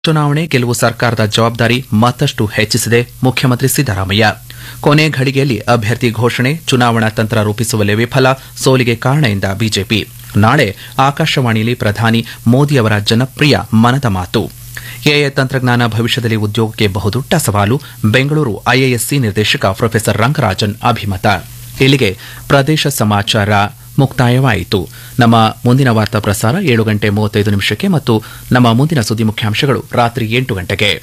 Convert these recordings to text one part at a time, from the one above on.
ಚುನಾವಣೆ ಗೆಲುವು ಸರ್ಕಾರದ ಜವಾಬ್ದಾರಿ ಮತ್ತಷ್ಟು ಹೆಚ್ಚಿಸಿದೆ ಮುಖ್ಯಮಂತ್ರಿ ಸಿದ್ದರಾಮಯ್ಯ ಕೊನೆ ಘಳಿಗೆಯಲ್ಲಿ ಅಭ್ಯರ್ಥಿ ಘೋಷಣೆ ಚುನಾವಣಾ ತಂತ್ರ ರೂಪಿಸುವಲ್ಲಿ ವಿಫಲ ಸೋಲಿಗೆ ಕಾರಣ ಎಂದ ಬಿಜೆಪಿ ನಾಳೆ ಆಕಾಶವಾಣಿಯಲ್ಲಿ ಪ್ರಧಾನಿ ಮೋದಿಯವರ ಜನಪ್ರಿಯ ಮನದ ಮಾತು ಎಐ ತಂತ್ರಜ್ಞಾನ ಭವಿಷ್ಯದಲ್ಲಿ ಉದ್ಯೋಗಕ್ಕೆ ಬಹುದೊಡ್ಡ ಸವಾಲು ಬೆಂಗಳೂರು ಐಐಎಸ್ಸಿ ನಿರ್ದೇಶಕ ಪ್ರೊಫೆಸರ್ ರಂಗರಾಜನ್ ಅಭಿಮತ ಇಲ್ಲಿಗೆ ಪ್ರದೇಶ ಸಮಾಚಾರ ಮುಕ್ತಾಯವಾಯಿತು ನಮ್ಮ ಮುಂದಿನ ವಾರ್ತಾ ಪ್ರಸಾರ ಏಳು ಗಂಟೆ ಮೂವತ್ತೈದು ನಿಮಿಷಕ್ಕೆ ಮತ್ತು ನಮ್ಮ ಮುಂದಿನ ಸುದ್ದಿ ಮುಖ್ಯಾಂಶಗಳು ರಾತ್ರಿ ಎಂಟು ಗಂಟೆಗೆ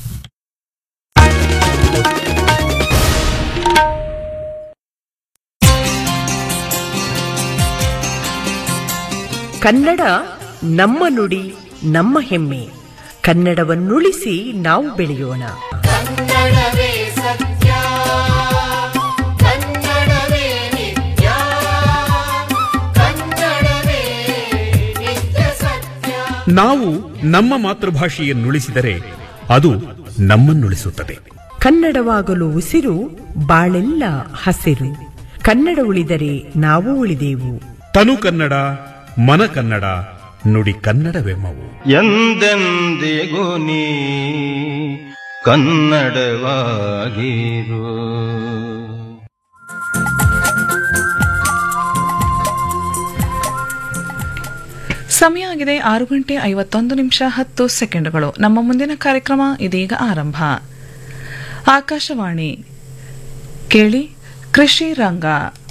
ಕನ್ನಡ ನಮ್ಮ ನುಡಿ ನಮ್ಮ ಹೆಮ್ಮೆ ಕನ್ನಡವನ್ನುಳಿಸಿ ನಾವು ಬೆಳೆಯೋಣ ಕನ್ನಡವೇ ಸತ್ಯ ಕನ್ನಡವೇ ನಿತ್ಯ ಕನ್ನಡವೇ ನಿತ್ಯ ಸತ್ಯ ನಾವು ನಮ್ಮ ಮಾತೃಭಾಷೆಯನ್ನುಳಿಸಿದರೆ ಅದು ನಮ್ಮನ್ನುಳಿಸುತ್ತದೆ ಕನ್ನಡವಾಗಲು ಉಸಿರು ಬಾಳೆಲ್ಲ ಹಸಿರು ಕನ್ನಡ ಉಳಿದರೆ ನಾವು ಉಳಿದೆವು ತನು ಕನ್ನಡ ಮನ ಕನ್ನಡ ನುಡಿ ಕನ್ನಡವೆಮ್ಮವು ಎಂದೆಂದಿಗೂ ನೀ ಕನ್ನಡವಾಗಿರು ಸಮಯ ಆಗಿದೆ ಆರು ಗಂಟೆ ಐವತ್ತೊಂದು ನಿಮಿಷ ಹತ್ತು ಸೆಕೆಂಡುಗಳು ನಮ್ಮ ಮುಂದಿನ ಕಾರ್ಯಕ್ರಮ ಇದೀಗ ಆರಂಭ ಆಕಾಶವಾಣಿ ಕೇಳಿ ಕೃಷಿ ರಂಗ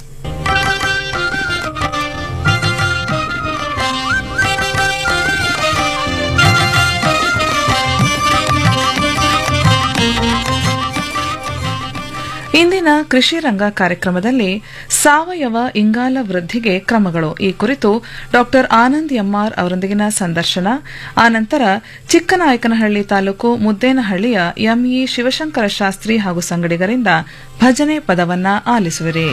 ಇಂದಿನ ಕೃಷಿ ರಂಗ ಕಾರ್ಯಕ್ರಮದಲ್ಲಿ ಸಾವಯವ ಇಂಗಾಲ ವೃದ್ಧಿಗೆ ಕ್ರಮಗಳು ಈ ಕುರಿತು ಡಾಕ್ಟರ್ ಆನಂದ್ ಎಂಆರ್ ಅವರೊಂದಿಗಿನ ಸಂದರ್ಶನ ಆನಂತರ ಚಿಕ್ಕನಾಯಕನಹಳ್ಳಿ ತಾಲೂಕು ಮುದ್ದೇನಹಳ್ಳಿಯ ಎಂಇ ಶಿವಶಂಕರ ಶಾಸ್ತ್ರಿ ಹಾಗೂ ಸಂಗಡಿಗರಿಂದ ಭಜನೆ ಪದವನ್ನ ಆಲಿಸುವಿರಿ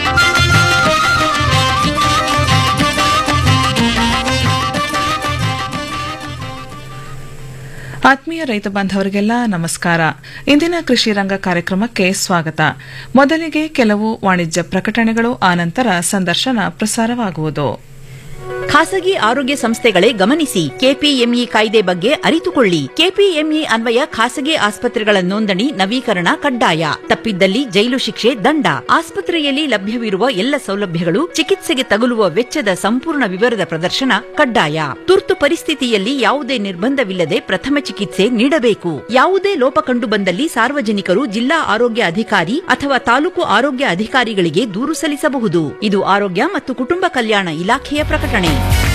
ಆತ್ಮೀಯ ರೈತ ಬಾಂಧವರಿಗೆಲ್ಲ ನಮಸ್ಕಾರ ಇಂದಿನ ಕೃಷಿ ರಂಗ ಕಾರ್ಯಕ್ರಮಕ್ಕೆ ಸ್ವಾಗತ ಮೊದಲಿಗೆ ಕೆಲವು ವಾಣಿಜ್ಯ ಪ್ರಕಟಣೆಗಳು ಆನಂತರ ಸಂದರ್ಶನ ಪ್ರಸಾರವಾಗುವುದು ಖಾಸಗಿ ಆರೋಗ್ಯ ಸಂಸ್ಥೆಗಳೇ ಗಮನಿಸಿ ಕೆಪಿಎಂಇ ಕಾಯ್ದೆ ಬಗ್ಗೆ ಅರಿತುಕೊಳ್ಳಿ ಕೆಪಿಎಂಇ ಅನ್ವಯ ಖಾಸಗಿ ಆಸ್ಪತ್ರೆಗಳ ನೋಂದಣಿ ನವೀಕರಣ ಕಡ್ಡಾಯ ತಪ್ಪಿದ್ದಲ್ಲಿ ಜೈಲು ಶಿಕ್ಷೆ ದಂಡ ಆಸ್ಪತ್ರೆಯಲ್ಲಿ ಲಭ್ಯವಿರುವ ಎಲ್ಲ ಸೌಲಭ್ಯಗಳು ಚಿಕಿತ್ಸೆಗೆ ತಗುಲುವ ವೆಚ್ಚದ ಸಂಪೂರ್ಣ ವಿವರದ ಪ್ರದರ್ಶನ ಕಡ್ಡಾಯ ತುರ್ತು ಪರಿಸ್ಥಿತಿಯಲ್ಲಿ ಯಾವುದೇ ನಿರ್ಬಂಧವಿಲ್ಲದೆ ಪ್ರಥಮ ಚಿಕಿತ್ಸೆ ನೀಡಬೇಕು ಯಾವುದೇ ಲೋಪ ಕಂಡು ಬಂದಲ್ಲಿ ಸಾರ್ವಜನಿಕರು ಜಿಲ್ಲಾ ಆರೋಗ್ಯ ಅಧಿಕಾರಿ ಅಥವಾ ತಾಲೂಕು ಆರೋಗ್ಯ ಅಧಿಕಾರಿಗಳಿಗೆ ದೂರು ಸಲ್ಲಿಸಬಹುದು ಇದು ಆರೋಗ್ಯ ಮತ್ತು ಕುಟುಂಬ ಕಲ್ಯಾಣ ಇಲಾಖೆಯ ಪ್ರಕಟಣೆ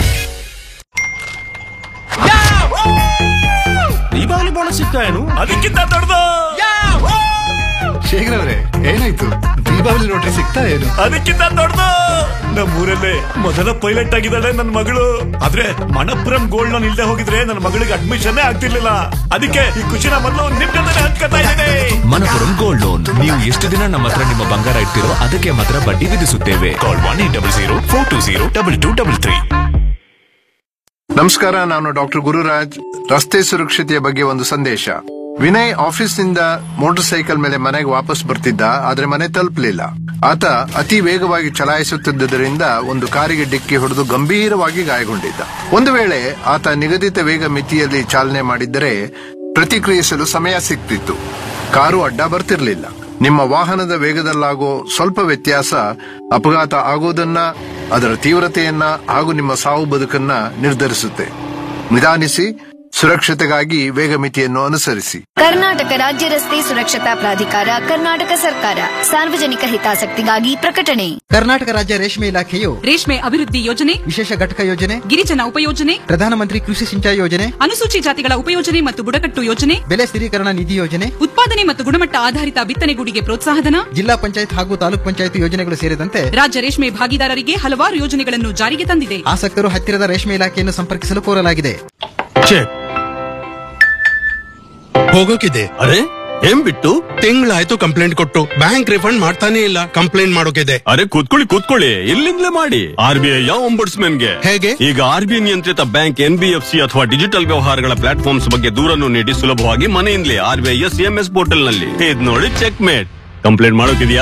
ದೀಪಾವಳಿ ಬೋನಸ್ ಸಿಗ್ತಾ ಏನು ಅದಕ್ಕಿಂತ ದೊಡ್ಡದು ಶೇಖರ್ ಅವರೇ ಏನಾಯ್ತು ದೀಪಾವಳಿ ನೋಟ್ರಿ ಸಿಗ್ತಾ ಏನು ಅದಕ್ಕಿಂತ ದೊಡ್ಡದು ನಮ್ಮೂರಲ್ಲೇ ಮೊದಲ ಪೈಲಟ್ ಆಗಿದ್ದಾಳೆ ನನ್ನ ಮಗಳು ಆದ್ರೆ ಮಣಪುರಂ ಗೋಲ್ಡ್ ಲೋನ್ ಇಲ್ದೆ ಹೋಗಿದ್ರೆ ನನ್ನ ಮಗಳಿಗೆ ಅಡ್ಮಿಷನ್ ಆಗ್ತಿರ್ಲಿಲ್ಲ ಅದಕ್ಕೆ ಈ ಖುಷಿನ ಮೊದಲು ನಿಮ್ ಜೊತೆ ಹಂಚ್ಕೊತಾ ಇದ್ದೇನೆ ಮನಪುರಂ ಗೋಲ್ಡ್ ಲೋನ್ ನೀವು ಎಷ್ಟು ದಿನ ನಮ್ಮ ಹತ್ರ ನಿಮ್ಮ ಬಂಗಾರ ಇಡ್ತಿರೋ ಅದಕ್ಕೆ ಮಾತ್ರ ಬಡ್ಡಿ ವಿಧಿಸುತ್ತೇವೆ call one eight double zero four two zero double two double three ನಮಸ್ಕಾರ ನಾನು ಡಾಕ್ಟರ್ ಗುರುರಾಜ್ ರಸ್ತೆ ಸುರಕ್ಷತೆಯ ಬಗ್ಗೆ ಒಂದು ಸಂದೇಶ ವಿನಯ್ ಆಫೀಸ್ನಿಂದ ಮೋಟಾರ್ ಸೈಕಲ್ ಮೇಲೆ ಮನೆಗೆ ವಾಪಸ್ ಬರ್ತಿದ್ದ ಆದ್ರೆ ಮನೆ ತಲುಪಲಿಲ್ಲ ಆತ ಅತಿ ವೇಗವಾಗಿ ಚಲಾಯಿಸುತ್ತಿದ್ದರಿಂದ ಒಂದು ಕಾರಿಗೆ ಡಿಕ್ಕಿ ಹೊಡೆದು ಗಂಭೀರವಾಗಿ ಗಾಯಗೊಂಡಿದ್ದ ಒಂದು ವೇಳೆ ಆತ ನಿಗದಿತ ವೇಗ ಮಿತಿಯಲ್ಲಿ ಚಾಲನೆ ಮಾಡಿದ್ದರೆ ಪ್ರತಿಕ್ರಿಯಿಸಲು ಸಮಯ ಸಿಗ್ತಿತ್ತು ಕಾರು ಅಡ್ಡ ಬರ್ತಿರ್ಲಿಲ್ಲ ನಿಮ್ಮ ವಾಹನದ ವೇಗದಲ್ಲಾಗೋ ಸ್ವಲ್ಪ ವ್ಯತ್ಯಾಸ ಅಪಘಾತ ಆಗೋದನ್ನ ಅದರ ತೀವ್ರತೆಯನ್ನ ಹಾಗೂ ನಿಮ್ಮ ಸಾವು ಬದುಕನ್ನ ನಿರ್ಧರಿಸುತ್ತೆ ನಿಧಾನಿಸಿ ಸುರಕ್ಷತೆಗಾಗಿ ವೇಗ ಮಿತಿಯನ್ನು ಅನುಸರಿಸಿ ಕರ್ನಾಟಕ ರಾಜ್ಯ ರಸ್ತೆ ಸುರಕ್ಷತಾ ಪ್ರಾಧಿಕಾರ ಕರ್ನಾಟಕ ಸರ್ಕಾರ ಸಾರ್ವಜನಿಕ ಹಿತಾಸಕ್ತಿಗಾಗಿ ಪ್ರಕಟಣೆ ಕರ್ನಾಟಕ ರಾಜ್ಯ ರೇಷ್ಮೆ ಇಲಾಖೆಯು ರೇಷ್ಮೆ ಅಭಿವೃದ್ಧಿ ಯೋಜನೆ ವಿಶೇಷ ಘಟಕ ಯೋಜನೆ ಗಿರಿಜನ ಉಪಯೋಜನೆ ಪ್ರಧಾನಮಂತ್ರಿ ಕೃಷಿ ಸಿಂಚಾಯಿ ಯೋಜನೆ ಅನುಸೂಚಿ ಜಾತಿಗಳ ಉಪಯೋಜನೆ ಮತ್ತು ಬುಡಕಟ್ಟು ಯೋಜನೆ ಬೆಲೆ ಸ್ಥಿರೀಕರಣ ನಿಧಿ ಯೋಜನೆ ಉತ್ಪಾದನೆ ಮತ್ತು ಗುಣಮಟ್ಟ ಆಧಾರಿತ ಬಿತ್ತನೆಗೂಡಿಗೆ ಪ್ರೋತ್ಸಾಹಧನ ಜಿಲ್ಲಾ ಪಂಚಾಯತ್ ಹಾಗೂ ತಾಲೂಕ್ ಪಂಚಾಯತ್ ಯೋಜನೆಗಳು ಸೇರಿದಂತೆ ರಾಜ್ಯ ರೇಷ್ಮೆ ಭಾಗಿದಾರರಿಗೆ ಹಲವಾರು ಯೋಜನೆಗಳನ್ನು ಜಾರಿಗೆ ತಂದಿದೆ ಆಸಕ್ತರು ಹತ್ತಿರದ ರೇಷ್ಮೆ ಇಲಾಖೆಯನ್ನು ಸಂಪರ್ಕಿಸಲು ಕೋರಲಾಗಿದೆ ಚೆಕ್ ಹೋಗೋಕಿದೆ ಅರೆ ಏನ್ ಬಿಟ್ಟು ತಿಂಗಳಾಯ್ತು ಕಂಪ್ಲೇಂಟ್ ಕೊಟ್ಟು ಬ್ಯಾಂಕ್ ರಿಫಂಡ್ ಮಾಡ್ತಾನೆ ಇಲ್ಲ ಕಂಪ್ಲೇಂಟ್ ಮಾಡೋಕಿದೆ ಅರೆ ಕೂತ್ಕೊಳ್ಳಿ ಕೂತ್ಕೊಳ್ಳಿ ಇಲ್ಲಿಂದಲೇ ಮಾಡಿ ಆರ್ ಬಿ ಐ ಗೆ ಹೇಗೆ ಈಗ ಆರ್ ಬಿ ಐ ನಿಯಂತ್ರಿತ bank N B F C ಅಥವಾ ಡಿಜಿಟಲ್ ವ್ಯವಹಾರಗಳ ಪ್ಲಾಟ್ಫಾರ್ಮ್ಸ್ ಬಗ್ಗೆ ದೂರನ್ನು ನೀಡಿ ಸುಲಭವಾಗಿ ಮನೆಯಿಂದಲೇ R B I S M S portal ನಲ್ಲಿ ಇದ್ ನೋಡಿ ಚೆಕ್ ಮೇಟ್ ಕಂಪ್ಲೇಂಟ್ ಮಾಡೋಕಿದ್ಯಾ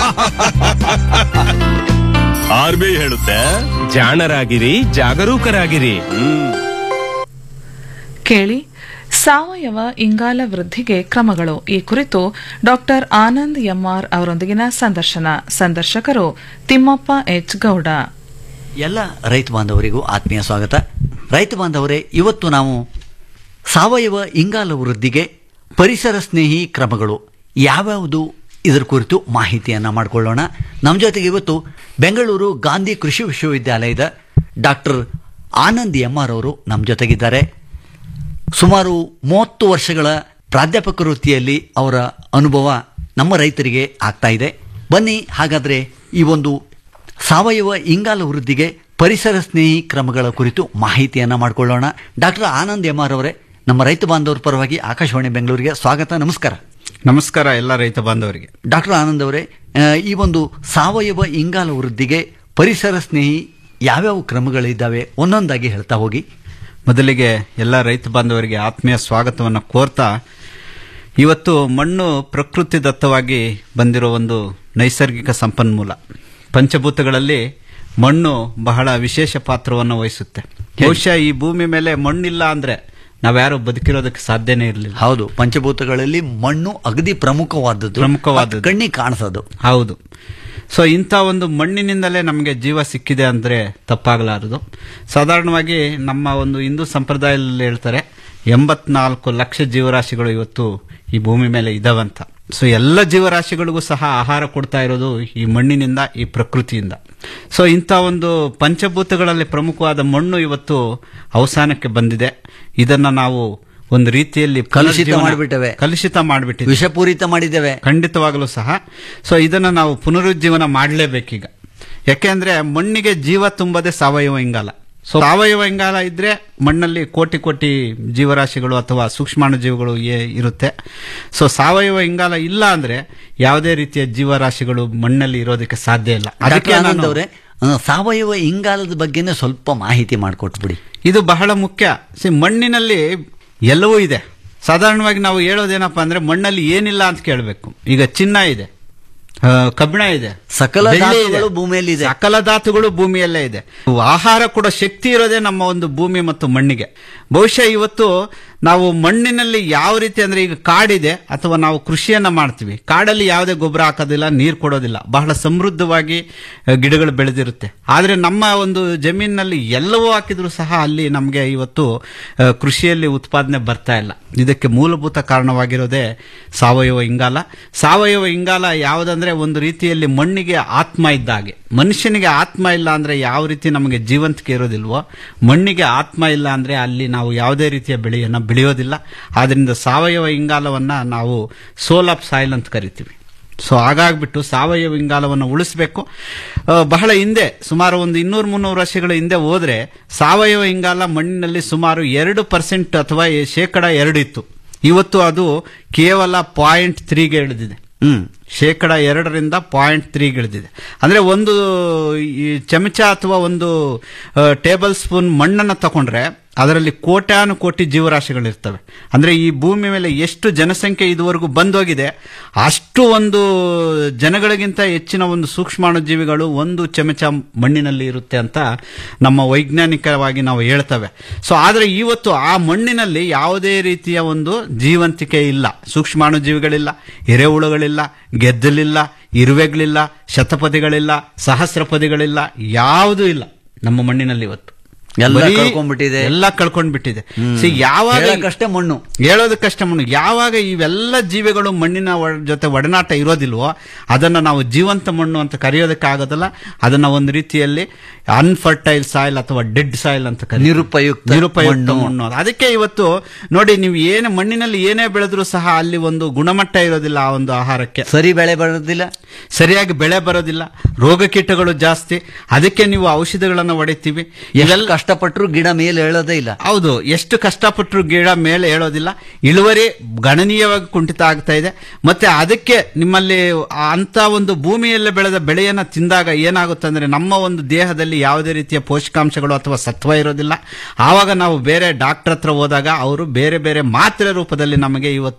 ಆರ್ ಬಿ ಐ ಹೇಳುತ್ತೆ ಜಾಣರಾಗಿರಿ ಜಾಗರೂಕರಾಗಿರಿ ಕೇಳಿ ಸಾವಯವ ಇಂಗಾಲ ವೃದ್ಧಿಗೆ ಕ್ರಮಗಳು ಈ ಕುರಿತು ಡಾಕ್ಟರ್ ಆನಂದ್ ಎಂಆರ್ ಅವರೊಂದಿಗಿನ ಸಂದರ್ಶನ ಸಂದರ್ಶಕರು ತಿಮ್ಮಪ್ಪ ಎಚ್ ಗೌಡ ಎಲ್ಲ ರೈತ ಬಾಂಧವರಿಗೂ ಆತ್ಮೀಯ ಸ್ವಾಗತ ರೈತ ಬಾಂಧವರೇ ಇವತ್ತು ನಾವು ಸಾವಯವ ಇಂಗಾಲ ವೃದ್ಧಿಗೆ ಪರಿಸರ ಸ್ನೇಹಿ ಕ್ರಮಗಳು ಯಾವ್ಯಾವುದು ಇದರ ಕುರಿತು ಮಾಹಿತಿಯನ್ನು ಮಾಡಿಕೊಳ್ಳೋಣ ನಮ್ಮ ಜೊತೆಗೆ ಇವತ್ತು ಬೆಂಗಳೂರು ಗಾಂಧಿ ಕೃಷಿ ವಿಶ್ವವಿದ್ಯಾಲಯದ ಡಾಕ್ಟರ್ ಆನಂದ್ ಎಂ ಆರ್ ಅವರು ನಮ್ಮ ಜೊತೆಗಿದ್ದಾರೆ ಸುಮಾರು ಮೂವತ್ತು ವರ್ಷಗಳ ಪ್ರಾಧ್ಯಾಪಕ ವೃತ್ತಿಯಲ್ಲಿ ಅವರ ಅನುಭವ ನಮ್ಮ ರೈತರಿಗೆ ಆಗ್ತಾ ಇದೆ ಬನ್ನಿ ಹಾಗಾದರೆ ಈ ಒಂದು ಸಾವಯವ ಇಂಗಾಲ ವೃದ್ಧಿಗೆ ಪರಿಸರ ಸ್ನೇಹಿ ಕ್ರಮಗಳ ಕುರಿತು ಮಾಹಿತಿಯನ್ನು ಮಾಡಿಕೊಳ್ಳೋಣ ಡಾಕ್ಟರ್ ಆನಂದ್ ಎಂ ಆರ್ ಅವರೇ ನಮ್ಮ ರೈತ ಬಾಂಧವರ ಪರವಾಗಿ ಆಕಾಶವಾಣಿ ಬೆಂಗಳೂರಿಗೆ ಸ್ವಾಗತ ನಮಸ್ಕಾರ ನಮಸ್ಕಾರ ಎಲ್ಲ ರೈತ ಬಾಂಧವರಿಗೆ ಡಾಕ್ಟರ್ ಆನಂದ್ ಅವರೇ ಆ, ಈ ಒಂದು ಸಾವಯವ ಇಂಗಾಲ ವೃದ್ಧಿಗೆ ಪರಿಸರ ಸ್ನೇಹಿ ಯಾವ್ಯಾವ ಕ್ರಮಗಳಿದ್ದಾವೆ ಒಂದೊಂದಾಗಿ ಹೇಳ್ತಾ ಹೋಗಿ ಮೊದಲಿಗೆ ಎಲ್ಲ ರೈತ ಬಾಂಧವರಿಗೆ ಆತ್ಮೀಯ ಸ್ವಾಗತವನ್ನು ಕೋರ್ತಾ ಇವತ್ತು ಮಣ್ಣು ಪ್ರಕೃತಿ ದತ್ತವಾಗಿ ಬಂದಿರೋ ಒಂದು ನೈಸರ್ಗಿಕ ಸಂಪನ್ಮೂಲ ಪಂಚಭೂತಗಳಲ್ಲಿ ಮಣ್ಣು ಬಹಳ ವಿಶೇಷ ಪಾತ್ರವನ್ನು ವಹಿಸುತ್ತೆ ಬಹುಶಃ ಈ ಭೂಮಿ ಮೇಲೆ ಮಣ್ಣಿಲ್ಲ ಅಂದ್ರೆ ನಾವ್ಯಾರು ಬದುಕಿರೋದಕ್ಕೆ ಸಾಧ್ಯನೇ ಇರಲಿಲ್ಲ ಹೌದು ಪಂಚಭೂತಗಳಲ್ಲಿ ಮಣ್ಣು ಅಗದಿ ಪ್ರಮುಖವಾದದ್ದು ಪ್ರಮುಖವಾದದ್ದು. ಕಣ್ಣಿಗೆ ಕಾಣಿಸೋದು ಹೌದು ಸೊ ಇಂಥ ಒಂದು ಮಣ್ಣಿನಿಂದಲೇ ನಮಗೆ ಜೀವ ಸಿಕ್ಕಿದೆ ಅಂದರೆ ತಪ್ಪಾಗಲಾರದು ಸಾಧಾರಣವಾಗಿ ನಮ್ಮ ಒಂದು ಹಿಂದೂ ಸಂಪ್ರದಾಯದಲ್ಲಿ ಹೇಳ್ತಾರೆ ಎಂಬತ್ನಾಲ್ಕು ಲಕ್ಷ ಜೀವರಾಶಿಗಳು ಇವತ್ತು ಈ ಭೂಮಿ ಮೇಲೆ ಇದಾವಂತ ಸೊ ಎಲ್ಲ ಜೀವರಾಶಿಗಳಿಗೂ ಸಹ ಆಹಾರ ಕೊಡ್ತಾ ಇರೋದು ಈ ಮಣ್ಣಿನಿಂದ ಈ ಪ್ರಕೃತಿಯಿಂದ ಸೊ ಇಂಥ ಒಂದು ಪಂಚಭೂತಗಳಲ್ಲಿ ಪ್ರಮುಖವಾದ ಮಣ್ಣು ಇವತ್ತು ಅವಸಾನಕ್ಕೆ ಬಂದಿದೆ ಇದನ್ನ ನಾವು ಒಂದು ರೀತಿಯಲ್ಲಿ ಕಲುಷಿತ ಪುನರುಜ್ಜೀವನ- ಮಾಡಿಬಿಟ್ಟವೆ. ಕಲುಷಿತ ಮಾಡಿಬಿಟ್ಟಿದೆ ವಿಷಪೂರಿತ ಮಾಡಿದ್ದೇವೆ ಖಂಡಿತವಾಗಲೂ ಸಹ ಸೊ ಇದನ್ನ ನಾವು ಪುನರುಜ್ಜೀವನ ಮಾಡಲೇಬೇಕೀಗ ಯಾಕೆಂದ್ರೆ ಮಣ್ಣಿಗೆ ಜೀವ ತುಂಬದೆ ಸಾವಯವ ಇಂಗಾಲ ಸೊ ಸಾವಯವ ಇಂಗಾಲ ಇದ್ರೆ ಮಣ್ಣಲ್ಲಿ ಕೋಟಿ ಕೋಟಿ ಜೀವರಾಶಿಗಳು ಅಥವಾ ಸೂಕ್ಷ್ಮಾಣು ಜೀವಿಗಳು ಏ- ಇರುತ್ತೆ ಸೊ ಸಾವಯವ ಇಂಗಾಲ ಇಲ್ಲ ಅಂದ್ರೆ ಯಾವುದೇ ರೀತಿಯ ಜೀವರಾಶಿಗಳು ಮಣ್ಣಲ್ಲಿ ಇರೋದಕ್ಕೆ ಸಾಧ್ಯ ಇಲ್ಲ ಡಾಕ್ಟರ್ ಅದಕ್ಕೆ ಆನಂದ್ ನಾನು- ಅವರೇ ಆ, ಸಾವಯವ ಇಂಗಾಲದ ಬಗ್ಗೆನೇ ಸ್ವಲ್ಪ ಮಾಹಿತಿ ಮಾಡಿಕೊಟ್ಬಿಡಿ ಇದು ಬಹಳ ಮುಖ್ಯ ಸಿ ಮಣ್ಣಿನಲ್ಲಿ ಎಲ್ಲವೂ ಇದೆ ಸಾಧಾರಣವಾಗಿ ನಾವು ಹೇಳೋದೇನಪ್ಪ ಅಂದ್ರೆ ಮಣ್ಣಲ್ಲಿ ಏನಿಲ್ಲ ಅಂತ ಕೇಳಬೇಕು ಈಗ ಚಿನ್ನ ಇದೆ ಆ, ಕಬ್ಬಿಣ ಇದೆ ಸಕಲ ಬೆಳ್ಳಿ ಇದೆ. ಧಾತುಗಳು ಭೂಮಿಯಲ್ಲಿ ಇದೆ. ಸಕಲ ಧಾತುಗಳು ಭೂಮಿಯಲ್ಲೇ ಇದೆ ಆಹಾರ ಕೂಡ ಶಕ್ತಿ ಇರೋದೇ ನಮ್ಮ ಒಂದು ಭೂಮಿ ಮತ್ತು ಮಣ್ಣಿಗೆ ಬಹುಶಃ ಇವತ್ತು ನಾವು ಮಣ್ಣಿನಲ್ಲಿ ಯಾವ ರೀತಿ ಅಂದ್ರೆ ಈಗ ಕಾಡಿದೆ ಅಥವಾ ನಾವು ಕೃಷಿಯನ್ನ ಮಾಡ್ತೀವಿ ಕಾಡಲ್ಲಿ ಯಾವುದೇ ಗೊಬ್ಬರ ಹಾಕೋದಿಲ್ಲ ನೀರು ಕೊಡೋದಿಲ್ಲ ಬಹಳ ಸಮೃದ್ಧವಾಗಿ ಆ, ಗಿಡಗಳು ಬೆಳೆದಿರುತ್ತೆ ಆದ್ರೆ ನಮ್ಮ ಒಂದು ಜಮೀನಿನಲ್ಲಿ ಎಲ್ಲವೂ ಹಾಕಿದ್ರು ಸಹ ಅಲ್ಲಿ ನಮಗೆ ಇವತ್ತು ಆ, ಕೃಷಿಯಲ್ಲಿ ಉತ್ಪಾದನೆ ಬರ್ತಾ ಇಲ್ಲ ಇದಕ್ಕೆ ಮೂಲಭೂತ ಕಾರಣವಾಗಿರೋದೇ ಸಾವಯವ ಇಂಗಾಲ ಸಾವಯವ ಇಂಗಾಲ ಯಾವುದಂದ್ರೆ ಒಂದು ರೀತಿಯಲ್ಲಿ ಮಣ್ಣಿಗೆ ಆತ್ಮ ಇದ್ದಾಗೆ ಮನುಷ್ಯನಿಗೆ ಆತ್ಮ ಇಲ್ಲ ಅಂದ್ರೆ ಯಾವ ರೀತಿ ನಮಗೆ ಜೀವಂತಿಕೆ ಇರೋದಿಲ್ವೋ ಮಣ್ಣಿಗೆ ಆತ್ಮ ಇಲ್ಲ ಅಂದ್ರೆ ಅಲ್ಲಿ ನಾವು ಯಾವುದೇ ರೀತಿಯ ಬೆಳೆಯನ್ನ ಬೆಳೆಯೋದಿಲ್ಲ ಆದ್ರಿಂದ ಸಾವಯವ ಇಂಗಾಲವನ್ನ ನಾವು ಸೋಲ್ ಆಫ್ ಸಾಯಿಲ್ ಅಂತ ಕರಿತೀವಿ ಸೊ ಹಾಗಾಗ್ಬಿಟ್ಟು ಸಾವಯವ ಇಂಗಾಲವನ್ನು ಉಳಿಸಬೇಕು ಆ, ಬಹಳ ಹಿಂದೆ ಸುಮಾರು ಒಂದು ಇನ್ನೂರು ಮುನ್ನೂರು ವರ್ಷಗಳ ಹಿಂದೆ ಹೋದ್ರೆ ಸಾವಯವ ಇಂಗಾಲ ಮಣ್ಣಿನಲ್ಲಿ ಸುಮಾರು ಎರಡು ಪರ್ಸೆಂಟ್ ಅಥವಾ ಎ- ಶೇಕಡ ಎರಡು ಇತ್ತು ಇವತ್ತು ಅದು ಕೇವಲ ಪಾಯಿಂಟ್ ತ್ರೀಗೆ ಇಳಿದಿದೆ ಹ್ಮ್ ಶೇಕಡ ಎರಡರಿಂದ ಪಾಯಿಂಟ್ ತ್ರೀಗೆ ಇಳಿದಿದೆ ಅಂದ್ರೆ ಒಂದು ಈ ಚಮಚ ಅಥವಾ ಒಂದು ಟೇಬಲ್ ಸ್ಪೂನ್ ಮಣ್ಣನ್ನು ತಗೊಂಡ್ರೆ ಅದರಲ್ಲಿ ಕೋಟ್ಯಾನು ಕೋಟಿ ಜೀವರಾಶಿಗಳಿರ್ತವೆ ಅಂದ್ರೆ ಈ ಭೂಮಿ ಮೇಲೆ ಎಷ್ಟು ಜನಸಂಖ್ಯೆ ಇದುವರೆಗೂ ಬಂದೋಗಿದೆ ಅಷ್ಟು ಒಂದು ಜನಗಳಿಗಿಂತ ಹೆಚ್ಚಿನ ಒಂದು ಸೂಕ್ಷ್ಮಾಣು ಜೀವಿಗಳು ಒಂದು ಚಮಚ ಮಣ್ಣಿನಲ್ಲಿ ಇರುತ್ತೆ ಅಂತ ನಮ್ಮ ವೈಜ್ಞಾನಿಕವಾಗಿ ನಾವು ಹೇಳ್ತೇವೆ ಸೊ ಆದ್ರೆ ಇವತ್ತು ಆ ಮಣ್ಣಿನಲ್ಲಿ ಯಾವುದೇ ರೀತಿಯ ಒಂದು ಜೀವಂತಿಕೆ ಇಲ್ಲ ಸೂಕ್ಷ್ಮಾಣು ಜೀವಿಗಳಿಲ್ಲ ಎರೆಹುಳುಗಳಿಲ್ಲ ಗೆದ್ದಲಿಲ್ಲ ಇರುವೆಗಳಿಲ್ಲ ಶತಪದಿಗಳಿಲ್ಲ ಸಹಸ್ರಪದಿಗಳಿಲ್ಲ ಯಾವುದೂ ಇಲ್ಲ ನಮ್ಮ ಮಣ್ಣಿನಲ್ಲಿ ಇವತ್ತು ಎಲ್ಲ ಬರೀ ಕಳ್ಕೊಂಡ್ಬಿಟ್ಟಿದೆ. ಎಲ್ಲ ಕಳ್ಕೊಂಡ್ಬಿಟ್ಟಿದೆ ಹ್ಮ್. See, ಯಾವಾಗ ಹೇಳಕ್ಕಷ್ಟೇ ಮಣ್ಣು ಹೇಳೋದಕ್ಕಷ್ಟೇ ಮಣ್ಣು ಯಾವಾಗ ಇವೆಲ್ಲ ಜೀವಿಗಳು ಮಣ್ಣಿನ ಒ- ಜೊತೆ ಒಡನಾಟ ಇರೋದಿಲ್ವೋ ಅದನ್ನ ನಾವು ಜೀವಂತ ಮಣ್ಣು ಅಂತ ಕರೆಯೋದಕ್ಕೆ ಆಗೋದಲ್ಲ ಅದನ್ನ ಒಂದು ರೀತಿಯಲ್ಲಿ ಅನ್ಫರ್ಟೈಲ್ ಸಾಯಿಲ್ ಅಥವಾ ಡೆಡ್ ಸಾಯಿಲ್ ಅಂತ ಕರೀತೀವಿ. ನಿರುಪಯುಕ್ತ ನಿರುಪಯುಕ್ತ ಮಣ್ಣು. ಮಣ್ಣು ಅಂತ. ಅದಕ್ಕೆ ಇವತ್ತು ನೋಡಿ ನೀವು ಏನೇ ಮಣ್ಣಿನಲ್ಲಿ ಏನೇ ಬೆಳೆದ್ರೂ ಸಹ ಅಲ್ಲಿ ಒಂದು ಗುಣಮಟ್ಟ ಇರೋದಿಲ್ಲ ಆ ಒಂದು ಆಹಾರಕ್ಕೆ ಸರಿ ಬೆಳೆ ಬರೋದಿಲ್ಲ ಸರಿಯಾಗಿ ಬೆಳೆ ಬರೋದಿಲ್ಲ ರೋಗ ಕೀಟಗಳು ಜಾಸ್ತಿ ಅದಕ್ಕೆ ನೀವು ಔಷಧಿಗಳನ್ನು ಹೊಡಿತೀವಿ ಎಷ್ಟು ಕಷ್ಟಪಟ್ಟರು ಗಿಡ ಮೇಲೆ ಹೇಳೋದೇ ಇಲ್ಲ ಹೌದು ಎಷ್ಟು ಕಷ್ಟಪಟ್ಟರು ಗಿಡ ಮೇಲೆ ಹೇಳೋದಿಲ್ಲ ಇಳುವರಿ ಗಣನೀಯವಾಗಿ ಕುಂಠಿತ ಆಗ್ತಾ ಇದೆ ಮತ್ತೆ ಅದಕ್ಕೆ ನಿಮ್ಮಲ್ಲಿ ಅಂತ ಒಂದು ಭೂಮಿಯಲ್ಲೇ ಬೆಳೆದ ಬೆಳೆಯನ್ನ ತಿಂದಾಗ ಏನಾಗುತ್ತೆ ಅಂದ್ರೆ ನಮ್ಮ ಒಂದು ದೇಹದಲ್ಲಿ ಯಾವುದೇ ರೀತಿಯ ಪೋಷಕಾಂಶಗಳು ಅಥವಾ ಸತ್ವ ಇರೋದಿಲ್ಲ ಆವಾಗ ನಾವು ಬೇರೆ ಡಾಕ್ಟರ್ ಹತ್ರ ಹೋದಾಗ ಅವರು ಬೇರೆ ಬೇರೆ ಮಾತ್ರೆ ರೂಪದಲ್ಲಿ ನಮಗೆ ಇವತ್ತು